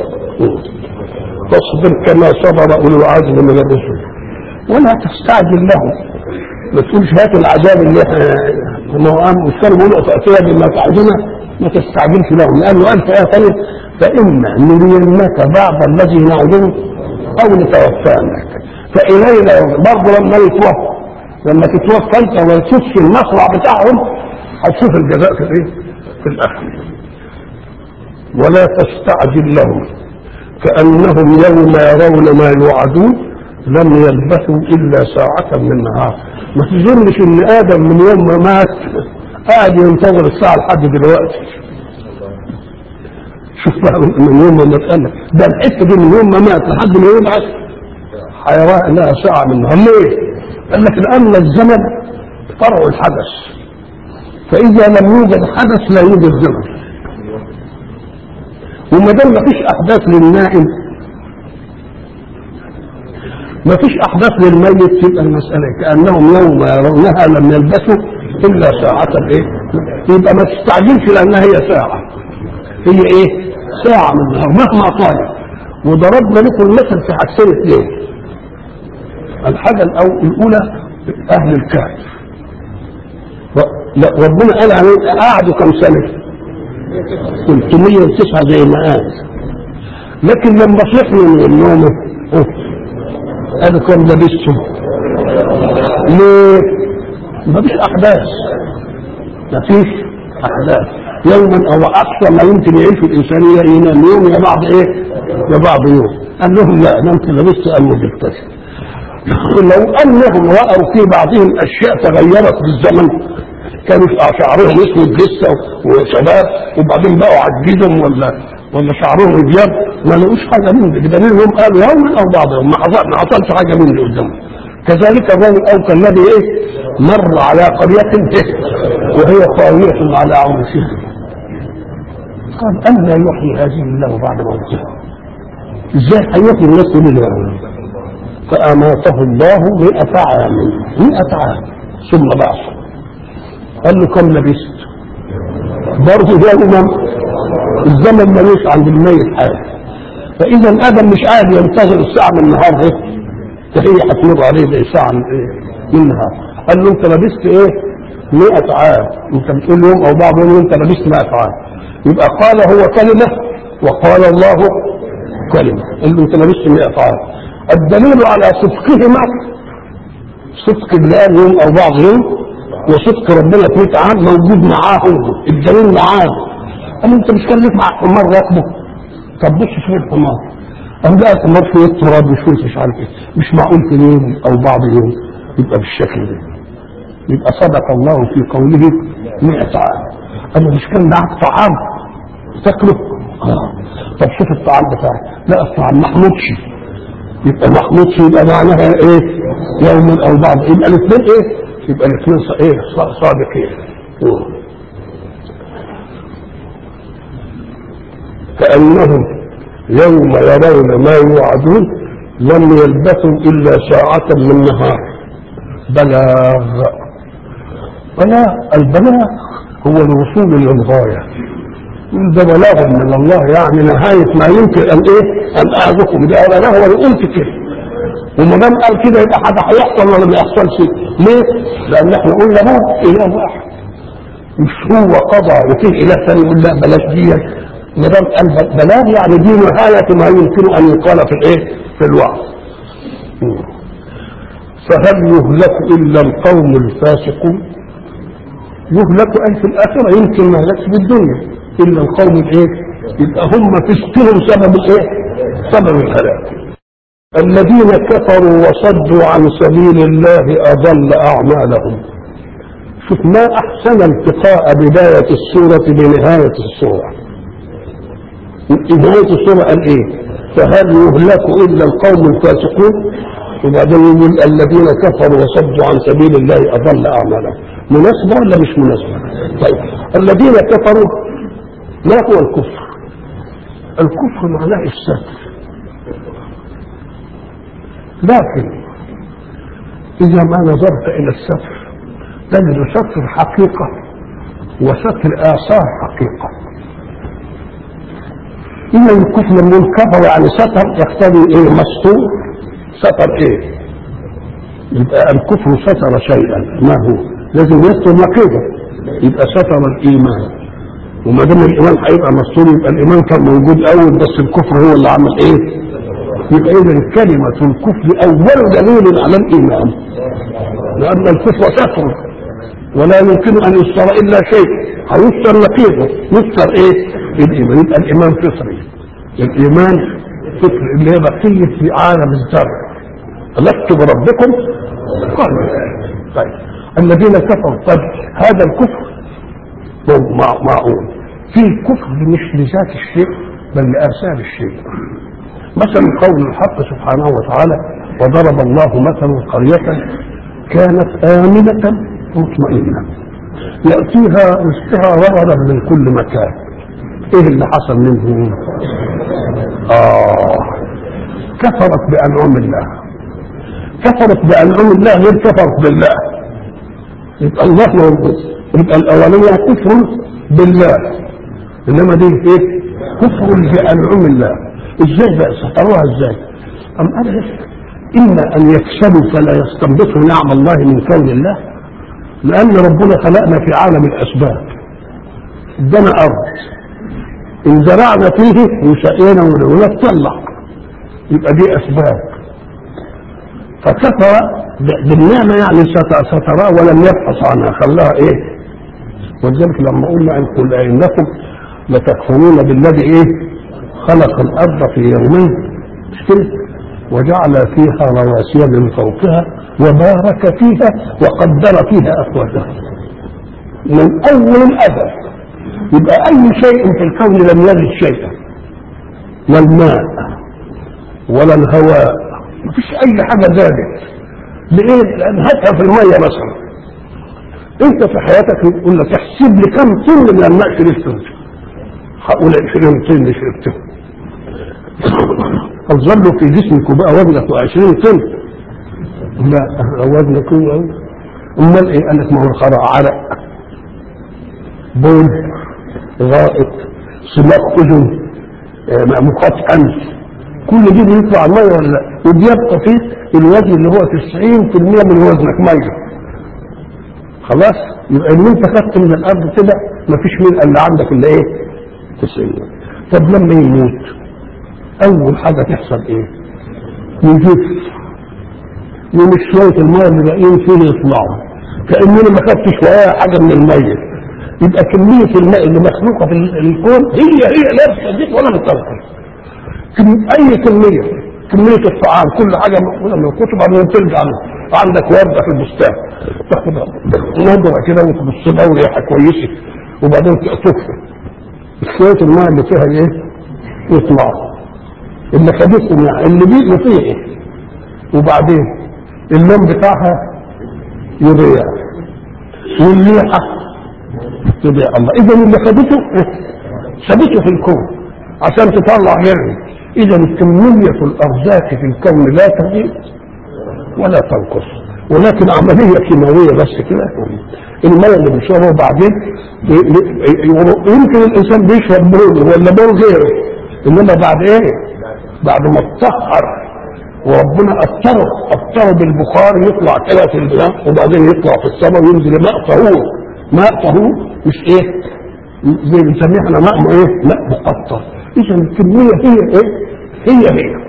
تصبر كما صبر اولو العزم من الرسل ولا تستعجل له ما تقولش هات العذاب اللي احنا ما هو قام مش كانوا بيقولوا تأتيها بما تعدنا ما تستعجلش له لأنه قال في آية ثانية فإما نرينك بعض الذي نعلمه أو نتوفانك فإلينا برضه لما يتوفى لما تتوفى أنت وما تشوفش المصرع بتاعهم هتشوف الجزاء في الإيه؟ في الآخر ولا تستعجل لهم كأنهم يوم يرون ما يوعدون لم يلبثوا إلا ساعة من نهار ما تظنش إن آدم من يوم ما مات قاعد ينتظر الساعة لحد دلوقتي شوف بقى من يوم ما مات قال لك ده الحتة دي من يوم ما مات لحد ما يبعث هيراها انها ساعة من نهار ليه؟ قال لك لأن الزمن فرع الحدث فإذا لم يوجد حدث لا يوجد زمن وما دام مفيش أحداث للنائم ما فيش احداث للميت تبقى المساله كانهم يوم يرونها لم يلبثوا الا ساعه ايه يبقى ما تستعجلش لانها هي ساعه هي ايه ساعه من النهار مهما طالت وضربنا لكم المثل في حاجتين اثنين الحاجه الأول الاولى اهل الكهف ر- لا، ربنا قال عليهم قعدوا كم سنه 309 زي ما قال لكن لما صحوا من النوم قالوا كم لبستم ليه مفيش احداث مفيش احداث يوما او اكثر ما يمكن يعيش الانسان ينام يوم يا بعض ايه يا بعض يوم قال لهم لا نمت لبست ام بالتسم لو انهم راوا في بعضهم اشياء تغيرت بالزمن كانوا شعرهم اسود لسه وشباب وبعدين بقوا عجزهم ولا ولا شعرهم ابيض ما لقوش حاجه من دي بدليل انهم قالوا يوما او بعض يوم ما حصل ما حصلش حاجه من اللي قدامهم كذلك الرجل او كالذي ايه مر على قريه إيه؟ وهي خاويه على عروشها قال أن يحيي هذه الله بعد موتها ازاي هيحيي الناس كل اليوم فأماته الله مئة عام مئة عام ثم بعثه قال له كم لبست برضه يوما الزمن ملوش عند الميت حاجه فاذا ادم مش قاعد ينتظر الساعه من النهار ايه فهي هتمر عليه زي ساعه من ايه من النهار قال له انت لبست ايه 100 عام انت بتقول يوم او بعض يوم انت لبست 100 عام يبقى قال هو كلمه وقال الله كلمة قال له انت لبست 100 عام الدليل على صدقهما صدق الله يوم او بعض يوم وصدق ربنا في 100 عام موجود معاهم الدليل معاه قال انت مش كان ليك مع الحمار راكبه طب بص شوف الحمار قام لقى الحمار فيه التراب وشويه مش عارف ايه مش معقول في يوم او بعض يوم يبقى بالشكل ده يبقى صدق الله في قوله 100 عام انا مش كان معاك طعام تاكله اه طب شوف الطعام بتاعك لا الطعام محمودش يبقى محمودش يبقى معناها ايه يوم او بعض يبقى الاثنين ايه يبقى الاثنين ص- ايه ص- صادقين مم. كأنهم يوم يرون ما يوعدون لم يلبثوا إلا ساعة من نهار بلاغ بلاغ البلاغ هو الوصول للغاية ده بلاغ من الله يعني نهاية ما يمكن أن إيه أن أعظكم ده أنا هو اللي قلت كده وما دام قال كده يبقى حاجة هيحصل ولا ما يحصلش ليه؟ لأن احنا قلنا هو إله واحد مش هو قضى وفيه اله ثاني يقول لا بلاش دي ما دام قال بلاغ يعني دي نهايه ما يمكن ان يقال في الايه؟ في الوعظ. مم. فهل يهلك الا القوم الفاسقون؟ يهلك اي في الاخره يمكن ما يهلكش في الدنيا الا القوم الايه؟ يبقى هم فسقهم سبب الايه؟ سبب الهلاك. الذين كفروا وصدوا عن سبيل الله اضل اعمالهم. شوف ما احسن التقاء بداية السورة بنهاية السورة نهاية السورة قال ايه فهل يهلك الا القوم الفاسقون وبعدين يقول الذين كفروا وصدوا عن سبيل الله اضل اعمالهم مناسبة ولا مش مناسبة طيب الذين كفروا ما هو الكفر الكفر معناه الستر لكن إذا ما نظرت إلى الستر تجد ستر حقيقة وستر آثار حقيقة إذا الكفر لما كفر يعني ستر يقتضي إيه مستور ستر إيه يبقى الكفر ستر شيئا ما هو لازم يستر نقيضه يبقى ستر الإيمان وما دام الإيمان هيبقى مستور يبقى الإيمان كان موجود أول بس الكفر هو اللي عمل إيه يبقى إذا كلمة الكفر أول دليل على الإيمان لأن الكفر ستر ولا يمكن ان يستر الا شيء هيستر نقيضه يستر ايه الايمان يبقى الايمان فطري الايمان فطري اللي هي بقيه في عالم الذر لست بربكم قالوا طيب الذين كفروا طيب هذا الكفر مع- معقول في كفر مش لذات الشيء بل لاثار الشيء مثلا قول الحق سبحانه وتعالى وضرب الله مثلا قريه كانت امنه مطمئنة يأتيها رزقها رغدا من كل مكان ايه اللي حصل منه اه كفرت بأنعم الله كفرت بأنعم الله غير كفرت بالله يبقى الله موجود يبقى الأولية كفر بالله إنما دي إيه؟ كفر بأنعم الله إزاي بقى ستروها إزاي؟ أم قال لك إما أن يكسبوا فلا يستنبطوا نعم الله من كون الله لأن ربنا خلقنا في عالم الأسباب ادانا أرض إن زرعنا فيه وسقينا ونطلع يبقى دي أسباب فكفر بالنعمة يعني ست- ستراه ولم يبحث عنها خلاها إيه ولذلك لما قلنا إن قل إنكم لتكفرون بالذي إيه خلق الأرض في يومين مش كده وجعل فيها رواسي من فوقها وبارك فيها وقدر فيها أقواتها من أول الأزل يبقى أي شيء في الكون لم يجد شيئا لا الماء ولا الهواء مفيش أي حاجة زادت لإيه؟ لأن هاتها في المية مثلا أنت في حياتك يقول لك احسب لي كم طن من الماء شربته هقول 20 طن شربته هتظلوا في جسمك وبقى وزنك 20 طن لا وزنك هو امال ايه قال لك ما هو الخرع عرق بول غائط سماق اذن آه، مقاط انف كل دي بيطلع الميه ولا لا وبيبقى فيه الوزن اللي هو 90% من وزنك ميه خلاص يبقى اللي انت خدته من الارض كده مفيش من اللي عندك الا ايه 90 طب لما يموت اول حاجه تحصل ايه يجف يوم شويه الميه اللي باقيين فيه يطلعوا كاننا ما خدتش ولا حاجه من الميه يبقى كميه الماء اللي مخلوقه في الكون هي هي لا بتزيد ولا بتنقص كم- اي كميه كميه الطعام كل حاجه موجوده من الكتب بعدين ترجع له عندك ورده في البستان تاخدها نضره كده وتبص لها وريحه كويسه وبعدين تقطفها شويه الماء اللي فيها ايه؟ يطلعوا اللي خدتهم يعني اللي بيقوا فيه وبعدين اللون بتاعها يضيع والريحه تضيع الله اذا اللي خدته سابته في الكون عشان تطلع غيره اذا كميه الارزاق في الكون لا تزيد ولا تنقص ولكن عمليه كيماويه بس كده الماء اللي بيشربه بعدين ي- ي- ي- يمكن الانسان بيشرب بول ولا بول غيره انما بعد ايه؟ بعد ما اتطهر وربنا اثره اثره بالبخار يطلع كده في البناء وبعدين يطلع في السماء وينزل ماء طهور ماء طهور مش ايه؟ زي اللي بنسميه احنا ماء ايه؟ ماء مقطر اذا الكميه هي ايه؟ هي هي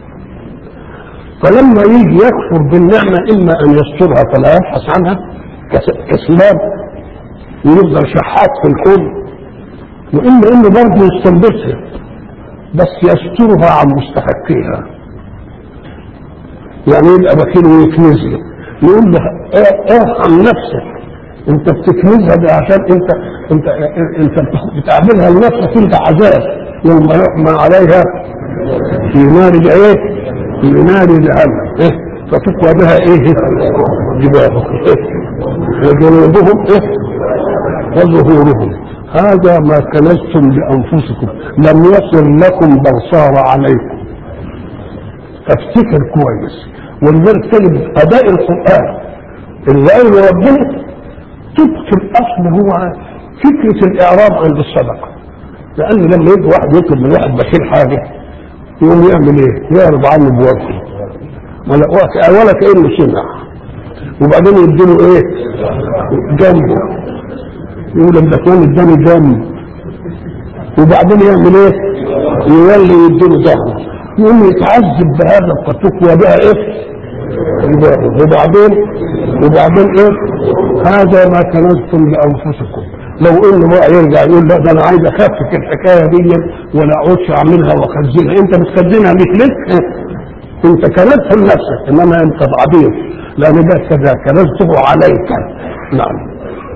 فلما يجي يكفر بالنعمة إما أن يسترها فلا يبحث عنها كس- كسلام ويفضل شحات في الكون وإما إنه برضه يستنبطها بس يسترها عن مستحقيها يعني يبقى بخيل ويكنزها يقول له ايه ايه عن نفسك انت بتكنزها ده عشان انت انت انت بتعملها لنفسك انت عذاب يوم يحمى عليها في نار ايه في نار جهنم ايه فتقوى بها ايه جباههم إيه؟ وجنوبهم ايه وظهورهم هذا ما كنزتم لانفسكم لم يصل لكم بل صار عليكم افتكر كويس ولذلك تجد اداء القران اللي قاله ربنا طبق الاصل هو فكره الاعراب عند الصدقه لان لما يجي واحد يطلب من واحد بخيل حاجه يقوم يعمل ايه؟ يعرض عنه بوجهه ولا ولا كانه سمع وبعدين يديله ايه؟ جنبه يقول لك ده كان اداني جنب وبعدين يعمل ايه؟ يولي يديله ظهره يقوم يتعذب بهذا التقوى بها ايه؟ وبعدين وبعدين ايه؟ هذا ما كنزتم لانفسكم لو انه بقى يرجع يقول لا ده انا عايز اخفف الحكايه دي ولا اقعدش اعملها واخزنها انت بتخزنها مش لك انت كنزت لنفسك انما انت ضعيف لان ده كذا كنزته عليك نعم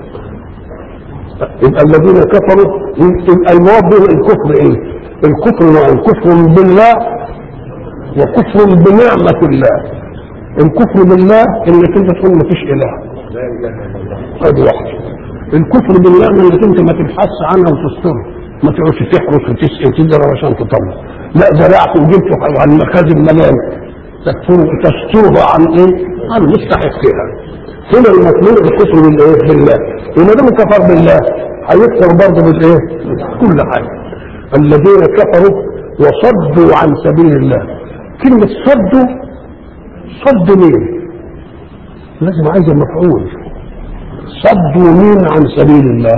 يبقى الذين كفروا يبقى المواد دول الكفر ايه؟ الكفر نوعين كفر بالله وكفر بنعمة الله الكفر بالله انك انت تقول ما فيش اله هذه واحدة الكفر بالله انك انت ما تبحث عنها وتسترها ما تقعدش تحرس وتسقي وتزرع عشان تطلع لا زرعت وجبت عن المخازن مليان تكفر تسترها عن ايه؟ عن مستحقها هنا المطلوب الكفر بالايه؟ بالله وما دام كفر بالله هيكفر برضه بالايه؟ كل حاجه الذين كفروا وصدوا عن سبيل الله كلمة صدوا صد مين؟ لازم عايز مفعول صدوا مين عن سبيل الله؟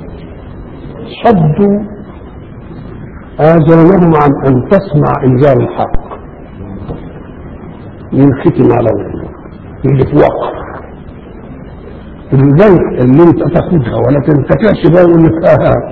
صدوا آذانهم عن أن تسمع إنذار الحق ينختم على اللي في وقف البنك اللي انت تاخدها ولا تنتفعش بها يقول لك اه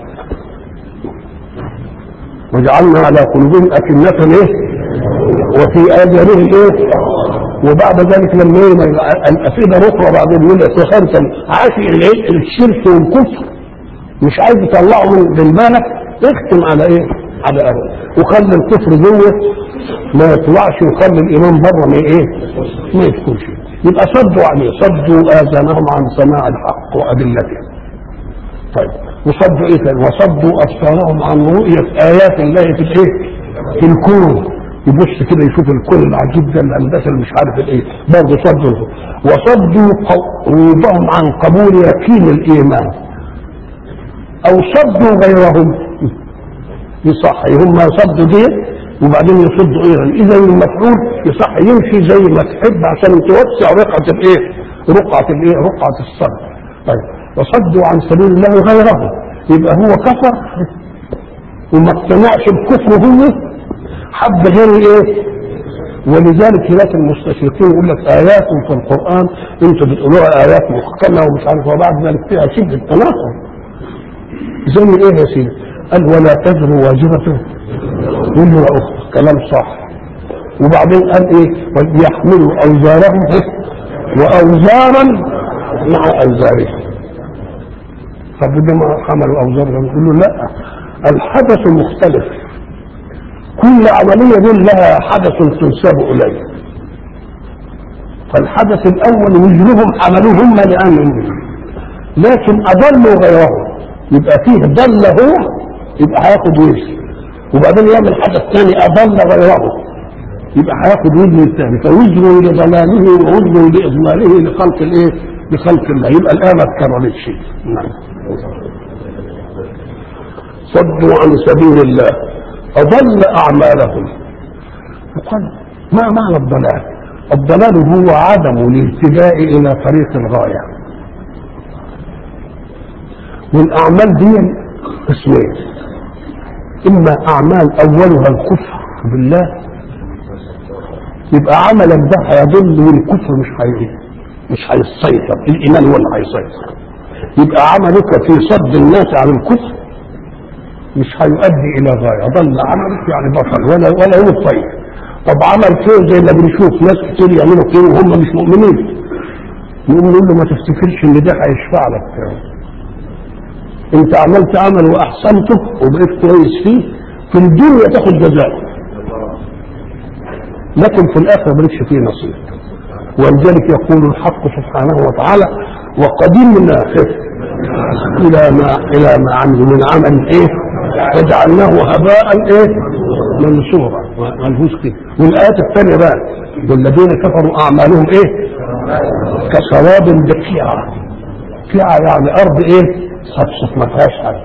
وجعلنا على قلوبهم أكنة ايه وفي آذانهم ايه وبعد ذلك لما ايه الأفئدة أخرى بعدين يقول لك يا أنت عاشق الشرك والكفر مش عايز تطلعه من من بالك اختم على ايه؟ على أهل وخلي الكفر جوه ما يطلعش وخلي الإيمان بره ما ايه؟ ما يدخلش يبقى صدوا عليه صدوا آذانهم عن سماع الحق وأدلته طيب وصدوا ايه تاني وصدوا أبصارهم عن رؤية آيات الله في الايه؟ في الكون يبص كده يشوف الكون العجيب ده الهندسه اللي مش عارف الايه برضه صدوا وصدوا قلوبهم عن قبول يقين الايمان او صدوا غيرهم يصح هم صدوا دي وبعدين يصدوا غيرهم اذا المفعول يصح يمشي زي ما تحب عشان توسع رقعه الايه رقعه الايه رقعه الصد طيب وصدوا عن سبيل الله غيره يبقى هو كفر وما اقتنعش بكفره هو حب غير ايه ولذلك هناك المستشرقين يقول لك ايات في القران انتوا بتقولوها ايات محكمه ومش عارف وبعد ذلك فيها شده تناقض زي ايه يا سيدي؟ قال ولا تزر واجبة وزر اخرى كلام صح وبعدين قال ايه وليحملوا اوزارهم واوزارا مع اوزارهم طب ده ما حملوا اوزارهم يقول له لا الحدث مختلف كل عملية دول لها حدث تنسب إليه فالحدث الأول وزرهم حملوه هم لأنهم لكن أضلوا غيرهم يبقى فيه ضل هو يبقى هياخد وزر وبعدين يعمل حدث ثاني أضل غيره يبقى هياخد وزر الثاني فوزر لضلاله ووزر لإضلاله لخلق الإيه؟ لخلق الله يبقى الآية ما اتكررتش نعم صدوا عن سبيل الله أضل أعمالهم وقال ما معنى الضلال الضلال هو عدم الالتجاء إلى طريق الغاية والأعمال دي قسمين إما أعمال أولها الكفر بالله يبقى عملا ده هيضل والكفر مش هي مش هيسيطر الإيمان هو اللي هيسيطر يبقى عملك في صد الناس عن الكفر مش هيؤدي الى غايه ضل عملك يعني بطل ولا ولا يوم الطيب طب عمل خير زي ما بنشوف ناس كتير يعملوا خير وهم مش مؤمنين نقوم نقول له ما تفتكرش ان ده هيشفع لك انت عملت عمل واحسنته وبقيت كويس فيه في الدنيا تاخد جزاء لكن في الاخره مالكش فيه نصيب ولذلك يقول الحق سبحانه وتعالى وقدمنا الى ما الى ما عملوا من عمل ايه فجعلناه هباء ايه منصورا ملهوش كده والايات الثانيه بقى والذين كفروا اعمالهم ايه كسراب بقيعه قيعه يعني ارض ايه صفصف ما فيهاش حاجه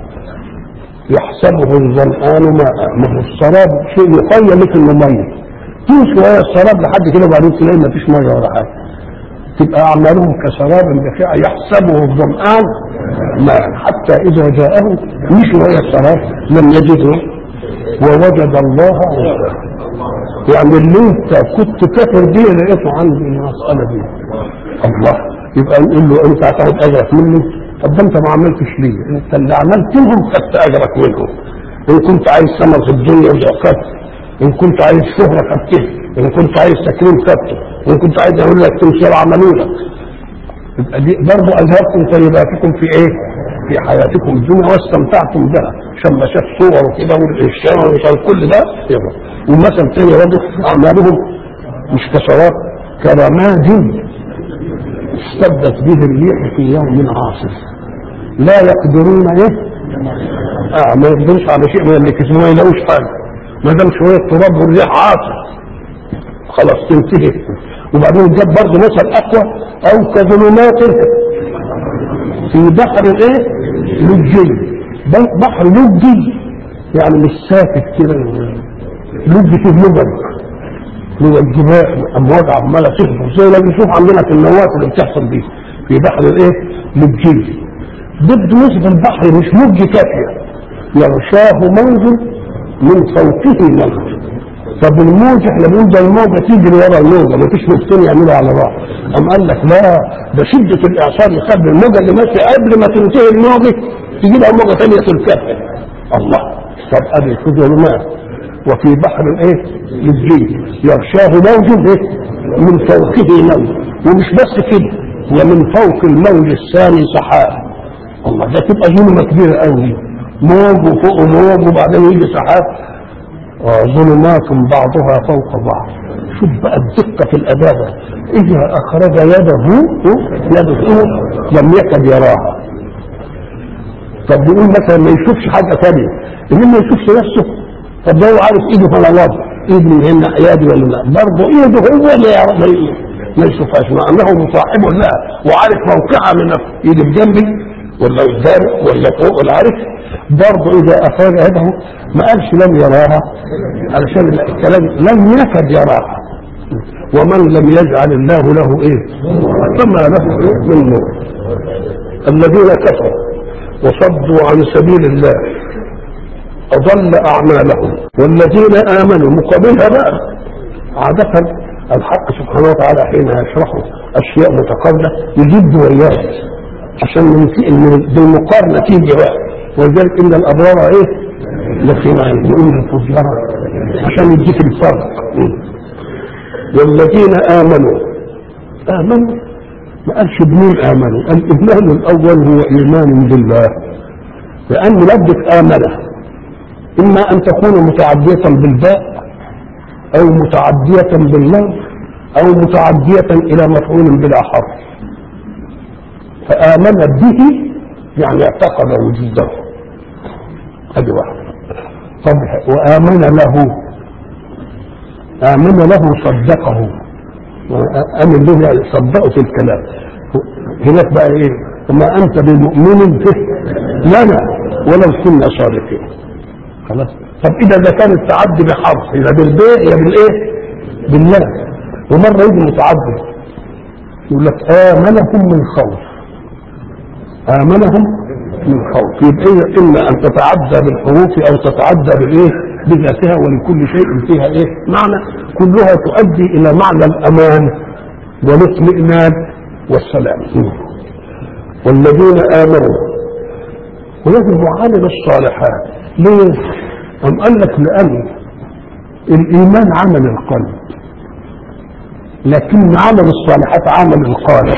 يحسبه الظمآن ماء ما هو السراب شيء يخيل لك انه ميه تمشي شويه السراب لحد كده وبعدين تلاقي ما فيش ميه ولا حاجه تبقى اعمالهم كسراب بقيعه يحسبه الظمآن ماء حتى اذا جاءه مش وهي السراب لم يجده ووجد الله عنده يعني اللي انت كنت كافر بيه لقيته عندي المساله دي الله يبقى نقول له انت هتاخد اجرك مني طب ده انت ما عملتش ليه انت اللي عملتهم خدت اجرك منهم ان كنت عايز ثمر في الدنيا خدت ان كنت عايز شهره خدته ان كنت عايز تكريم خدته ان كنت عايز اقول لك تمثال عملوا لك يبقى دي برضه اظهرتم طيباتكم في ايه؟ في حياتكم الدنيا واستمتعتم بها عشان ما شاف صور وكده والاشياء وكان كل ده يبقى والمثل الثاني برضه اعمالهم مش كسرات كرماد اشتدت به الريح في يوم عاصف لا يقدرون ايه؟ اه ما يقدروش على شيء من اللي كسبوه ما يلاقوش حاجه ما دام شويه تراب والريح عاصف خلاص تنتهي وبعدين جاب برضه مثل اقوى او كظلمات في بحر ايه؟ لجي بحر لجي يعني مش ساكت كده لج فيه لجج من الجبال امواج عماله تهبط زي ما بنشوف عندنا في النوات اللي بتحصل دي في بحر الايه؟ لجي ضد نصف البحر مش لج كافيه يغشاه موج من فوقه موج طب الموج احنا بنقول ده الموجه تجري ورا الموجه ما فيش موجتين يعملوا على بعض قام قال لك لا ده شده الاعصار يخلي الموجه اللي ماشيه قبل ما تنتهي الموجه تجي لها موجه ثانيه تركبها الله طب ادي في ظلمات وفي بحر ايه للجي يغشاه موج ايه من فوقه موج ومش بس كده ومن فوق الموج الثاني سحاب الله ده تبقى ظلمه كبيره قوي موج وفوق موج وبعدين يجي سحاب ظلمات بعضها فوق بعض شوف بقى الدقة في الأدابة إذا أخرج يده يده لم يكد يراها طب بيقول مثلا ما يشوفش حاجة ثانية إنما ما يشوفش نفسه طب ده هو عارف إيده فلا وضع إيد من هنا يدي ولا لا برضه إيده هو اللي يعرف ما يشوفهاش مع أنه مصاحب لها وعارف موقعها من نفسه إيدي بجنبي ولا قدامي ولا فوق ولا عارف برضه إذا أخرج يده ما قالش لم يراها علشان الكلام لم يكد يراها ومن لم يجعل الله له ايه فما له إيه من نور الذين كفروا وصدوا عن سبيل الله أضل أعمالهم والذين آمنوا مقابلها بقى عادة الحق سبحانه وتعالى حين يشرح أشياء متقابلة يجد وياه عشان بالمقارنة تيجي بقى ولذلك إن الأبرار إيه؟ لفي نعيم يقول الفجار عشان يديك الفرق والذين آمنوا آمنوا ما قالش بمين آمنوا الإيمان الأول هو إيمان بالله لأن لفظة آمنه إما أن تكون متعدية بالباء أو متعدية باللام أو متعدية إلى مفعول بلا حرف فآمن به يعني اعتقد وجوده هذه واحدة طب وآمن له آمن له صدقه آمن به يعني صدقه في الكلام هناك بقى إيه وما أنت بمؤمن به لنا ولو كنا صادقين خلاص طب اذا ده كان التعدي بحرف اذا بالباء يا بالايه بالله ومره يجي متعدي يقول لك امنهم من خوف امنهم من خوف يبقى إيه اما ان تتعدى بالحروف او تتعدى بالايه بذاتها ولكل شيء فيها ايه معنى كلها تؤدي الى معنى الامان والاطمئنان والسلام والذين امنوا ويجب عمل الصالحات ليه؟ أم قال لك لأن الإيمان عمل القلب لكن عمل الصالحات عمل القالب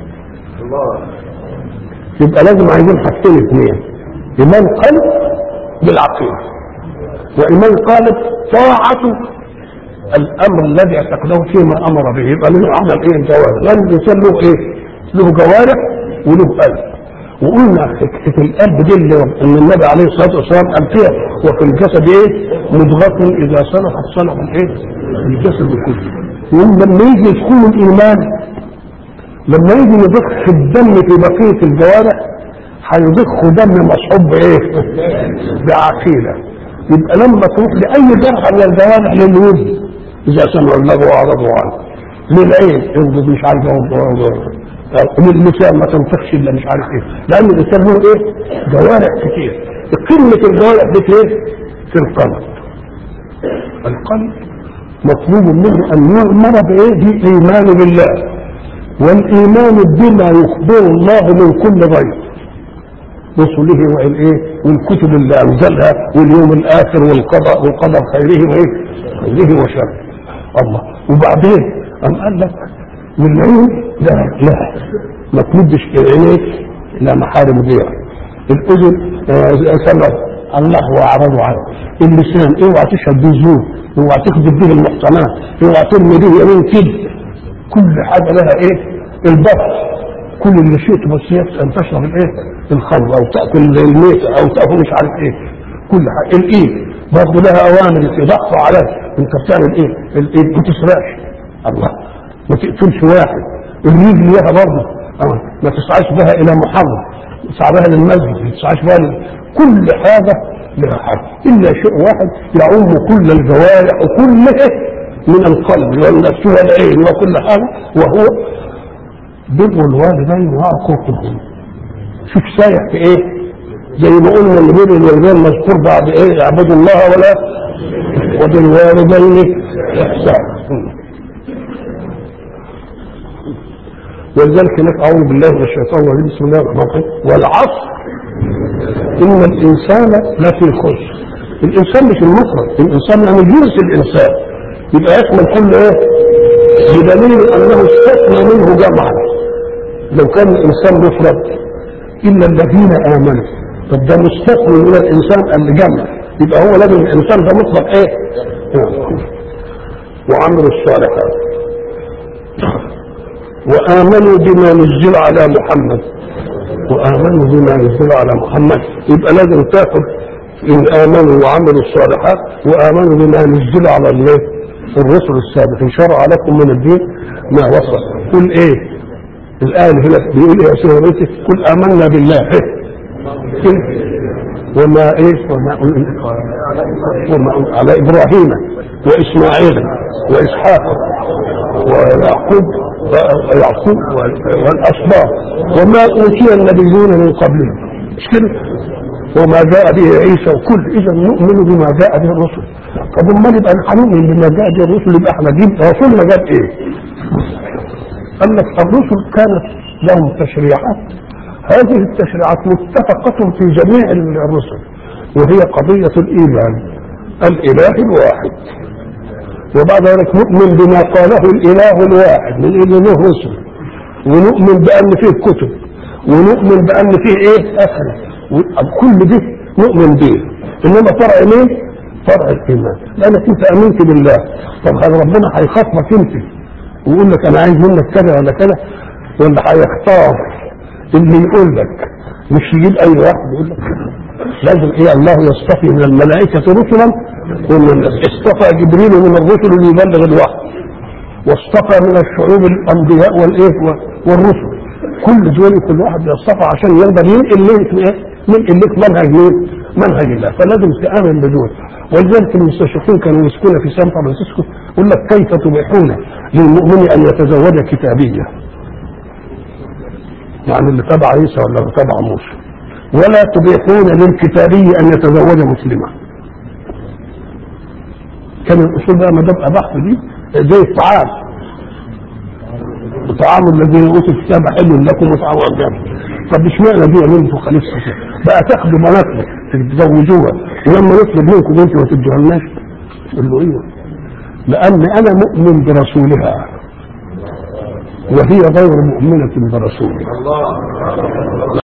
يبقى لازم عايزين حاجتين اثنين إيمان قلب بالعقيدة وإيمان قالب طاعة الأمر الذي اعتقده فيما أمر به يبقى له عمل إيه الجوارح لأن الإنسان له إيه؟ له جوارح وله قلب وقلنا حته القلب دي اللي ان النبي عليه الصلاه والسلام قال فيها وفي الجسد ايه؟ مضغه اذا صلحت صلح الايه؟ الجسد كله يقول لما يجي يدخل الايمان لما يجي يضخ الدم في بقيه الجوارح هيضخ دم مصحوب بايه؟ بعقيده يبقى لما تروح لاي جرح من الجوارح للوجه اذا سمعوا الله واعرضوا عنه للعين ينظر مش عارف اللسان ما تنطقش الا مش عارف ايه لان الانسان له ايه جوارح كتير قمه الجوارح دي ايه في القلب القلب مطلوب منه ان يؤمر بايه بالايمان بالله والايمان بما يخبر الله من كل غير رسله والايه والكتب اللي انزلها واليوم الاخر والقضاء والقدر خيره وايه خيره وشره الله وبعدين قام قال لك والعين لا لا ما تمدش عينيك الى محارم غيرك الاذن آه سمع الله واعرضوا عنه اللسان اوعى تشهد به زور اوعى تكذب به المحصنات اوعى ترمي به يمين كذب كل حاجه لها ايه البطن كل اللي شئت بس ان تشرب الايه الخمر او تاكل زي الميت او تاكل مش عارف ايه كل حاجه الايد برضه لها اوامر يضغطوا عليك انت بتعمل ايه الايد ما تسرقش الله ما تقتلش واحد الرجل ليها برضه ما تسعاش بها الى محرم تسعى بها للمسجد ما تسعاش بها لل... كل حاجه لها حاجه الا شيء واحد يعم كل الجوارح وكله من القلب والنفس والعين وكل حاجه وهو بر الوالدين وعقوقهم شوف سايح في ايه زي ما قلنا ان بر الوالدين مذكور بعد ايه اعبدوا الله ولا وبالوالدين احسان ولذلك هناك اعوذ بالله من الشيطان الرجيم بسم الله الرحمن الرحيم والعصر ان الانسان لفي خسر الانسان مش المفرد الانسان يعني جنس الانسان يبقى يشمل كل ايه بدليل انه استثنى منه جمعا لو كان الانسان مفرد الا الذين امنوا طب ده مستثنى من الانسان اللي جمع يبقى هو لازم الانسان ده مطلق ايه وعملوا الصالحات وآمنوا بما نزل على محمد وآمنوا بما نزل على محمد يبقى لازم تاخد إن آمنوا وعملوا الصالحات وآمنوا بما نزل على الله الرسل السابقين شرع لكم من الدين ما وصل قل إيه الآن هنا بيقول إيه يا سيدي قل آمنا بالله إيه؟ وما إيه وما, وما على إبراهيم وإسماعيل وإسحاق ويعقوب ويعقوب والأسباط وما أوتي النبيون من قبلهم مش كده وما جاء به عيسى وكل اذا نؤمن بما جاء به الرسل طب امال يبقى هنؤمن بما جاء به الرسل يبقى احنا جيب رسولنا جاب ايه؟ قال لك الرسل كانت لهم تشريعات هذه التشريعات متفقة في جميع الرسل وهي قضية الإيمان الإله الواحد وبعد ذلك نؤمن بما قاله الإله الواحد من إله له رسل ونؤمن بأن فيه كتب ونؤمن بأن فيه إيه آخرة كل ده نؤمن به إنما فرع مين؟ فرع الإيمان لأنك أنت آمنت بالله طب هذا ربنا هيخاطبك أنت ويقول لك أنا عايز منك كذا ولا كذا ولا هيختار اللي يقول لك مش يجيب أي واحد يقول لك لازم ايه الله يصطفي من الملائكة رسلا ومن اصطفى جبريل من الرسل ليبلغ الوحي واصطفى من الشعوب الانبياء والايه والرسل كل دول كل واحد يصطفى عشان يقدر ينقل لك ايه ينقل لك منهج مين؟ منهج الله فلازم تامن بدول ولذلك المستشرقين كانوا يمسكون في سان فرانسيسكو يقول لك كيف تبيحون للمؤمن ان يتزوج كتابيه يعني اللي تبع عيسى ولا اللي تبع موسى ولا تبيحون للكتابي ان يتزوج مسلما كان الاصول بقى ما دام اباحت دي زي الطعام طعام الذين اوتوا الكتاب حل لكم وطعام الجنة طب اشمعنى دي يا انتوا خليفه بقى تاخدوا بناتكم تتزوجوها ولما نطلب منكم انتوا ما تدوهالناش قال له ايه لان انا مؤمن برسولها وهي غير مؤمنه برسولها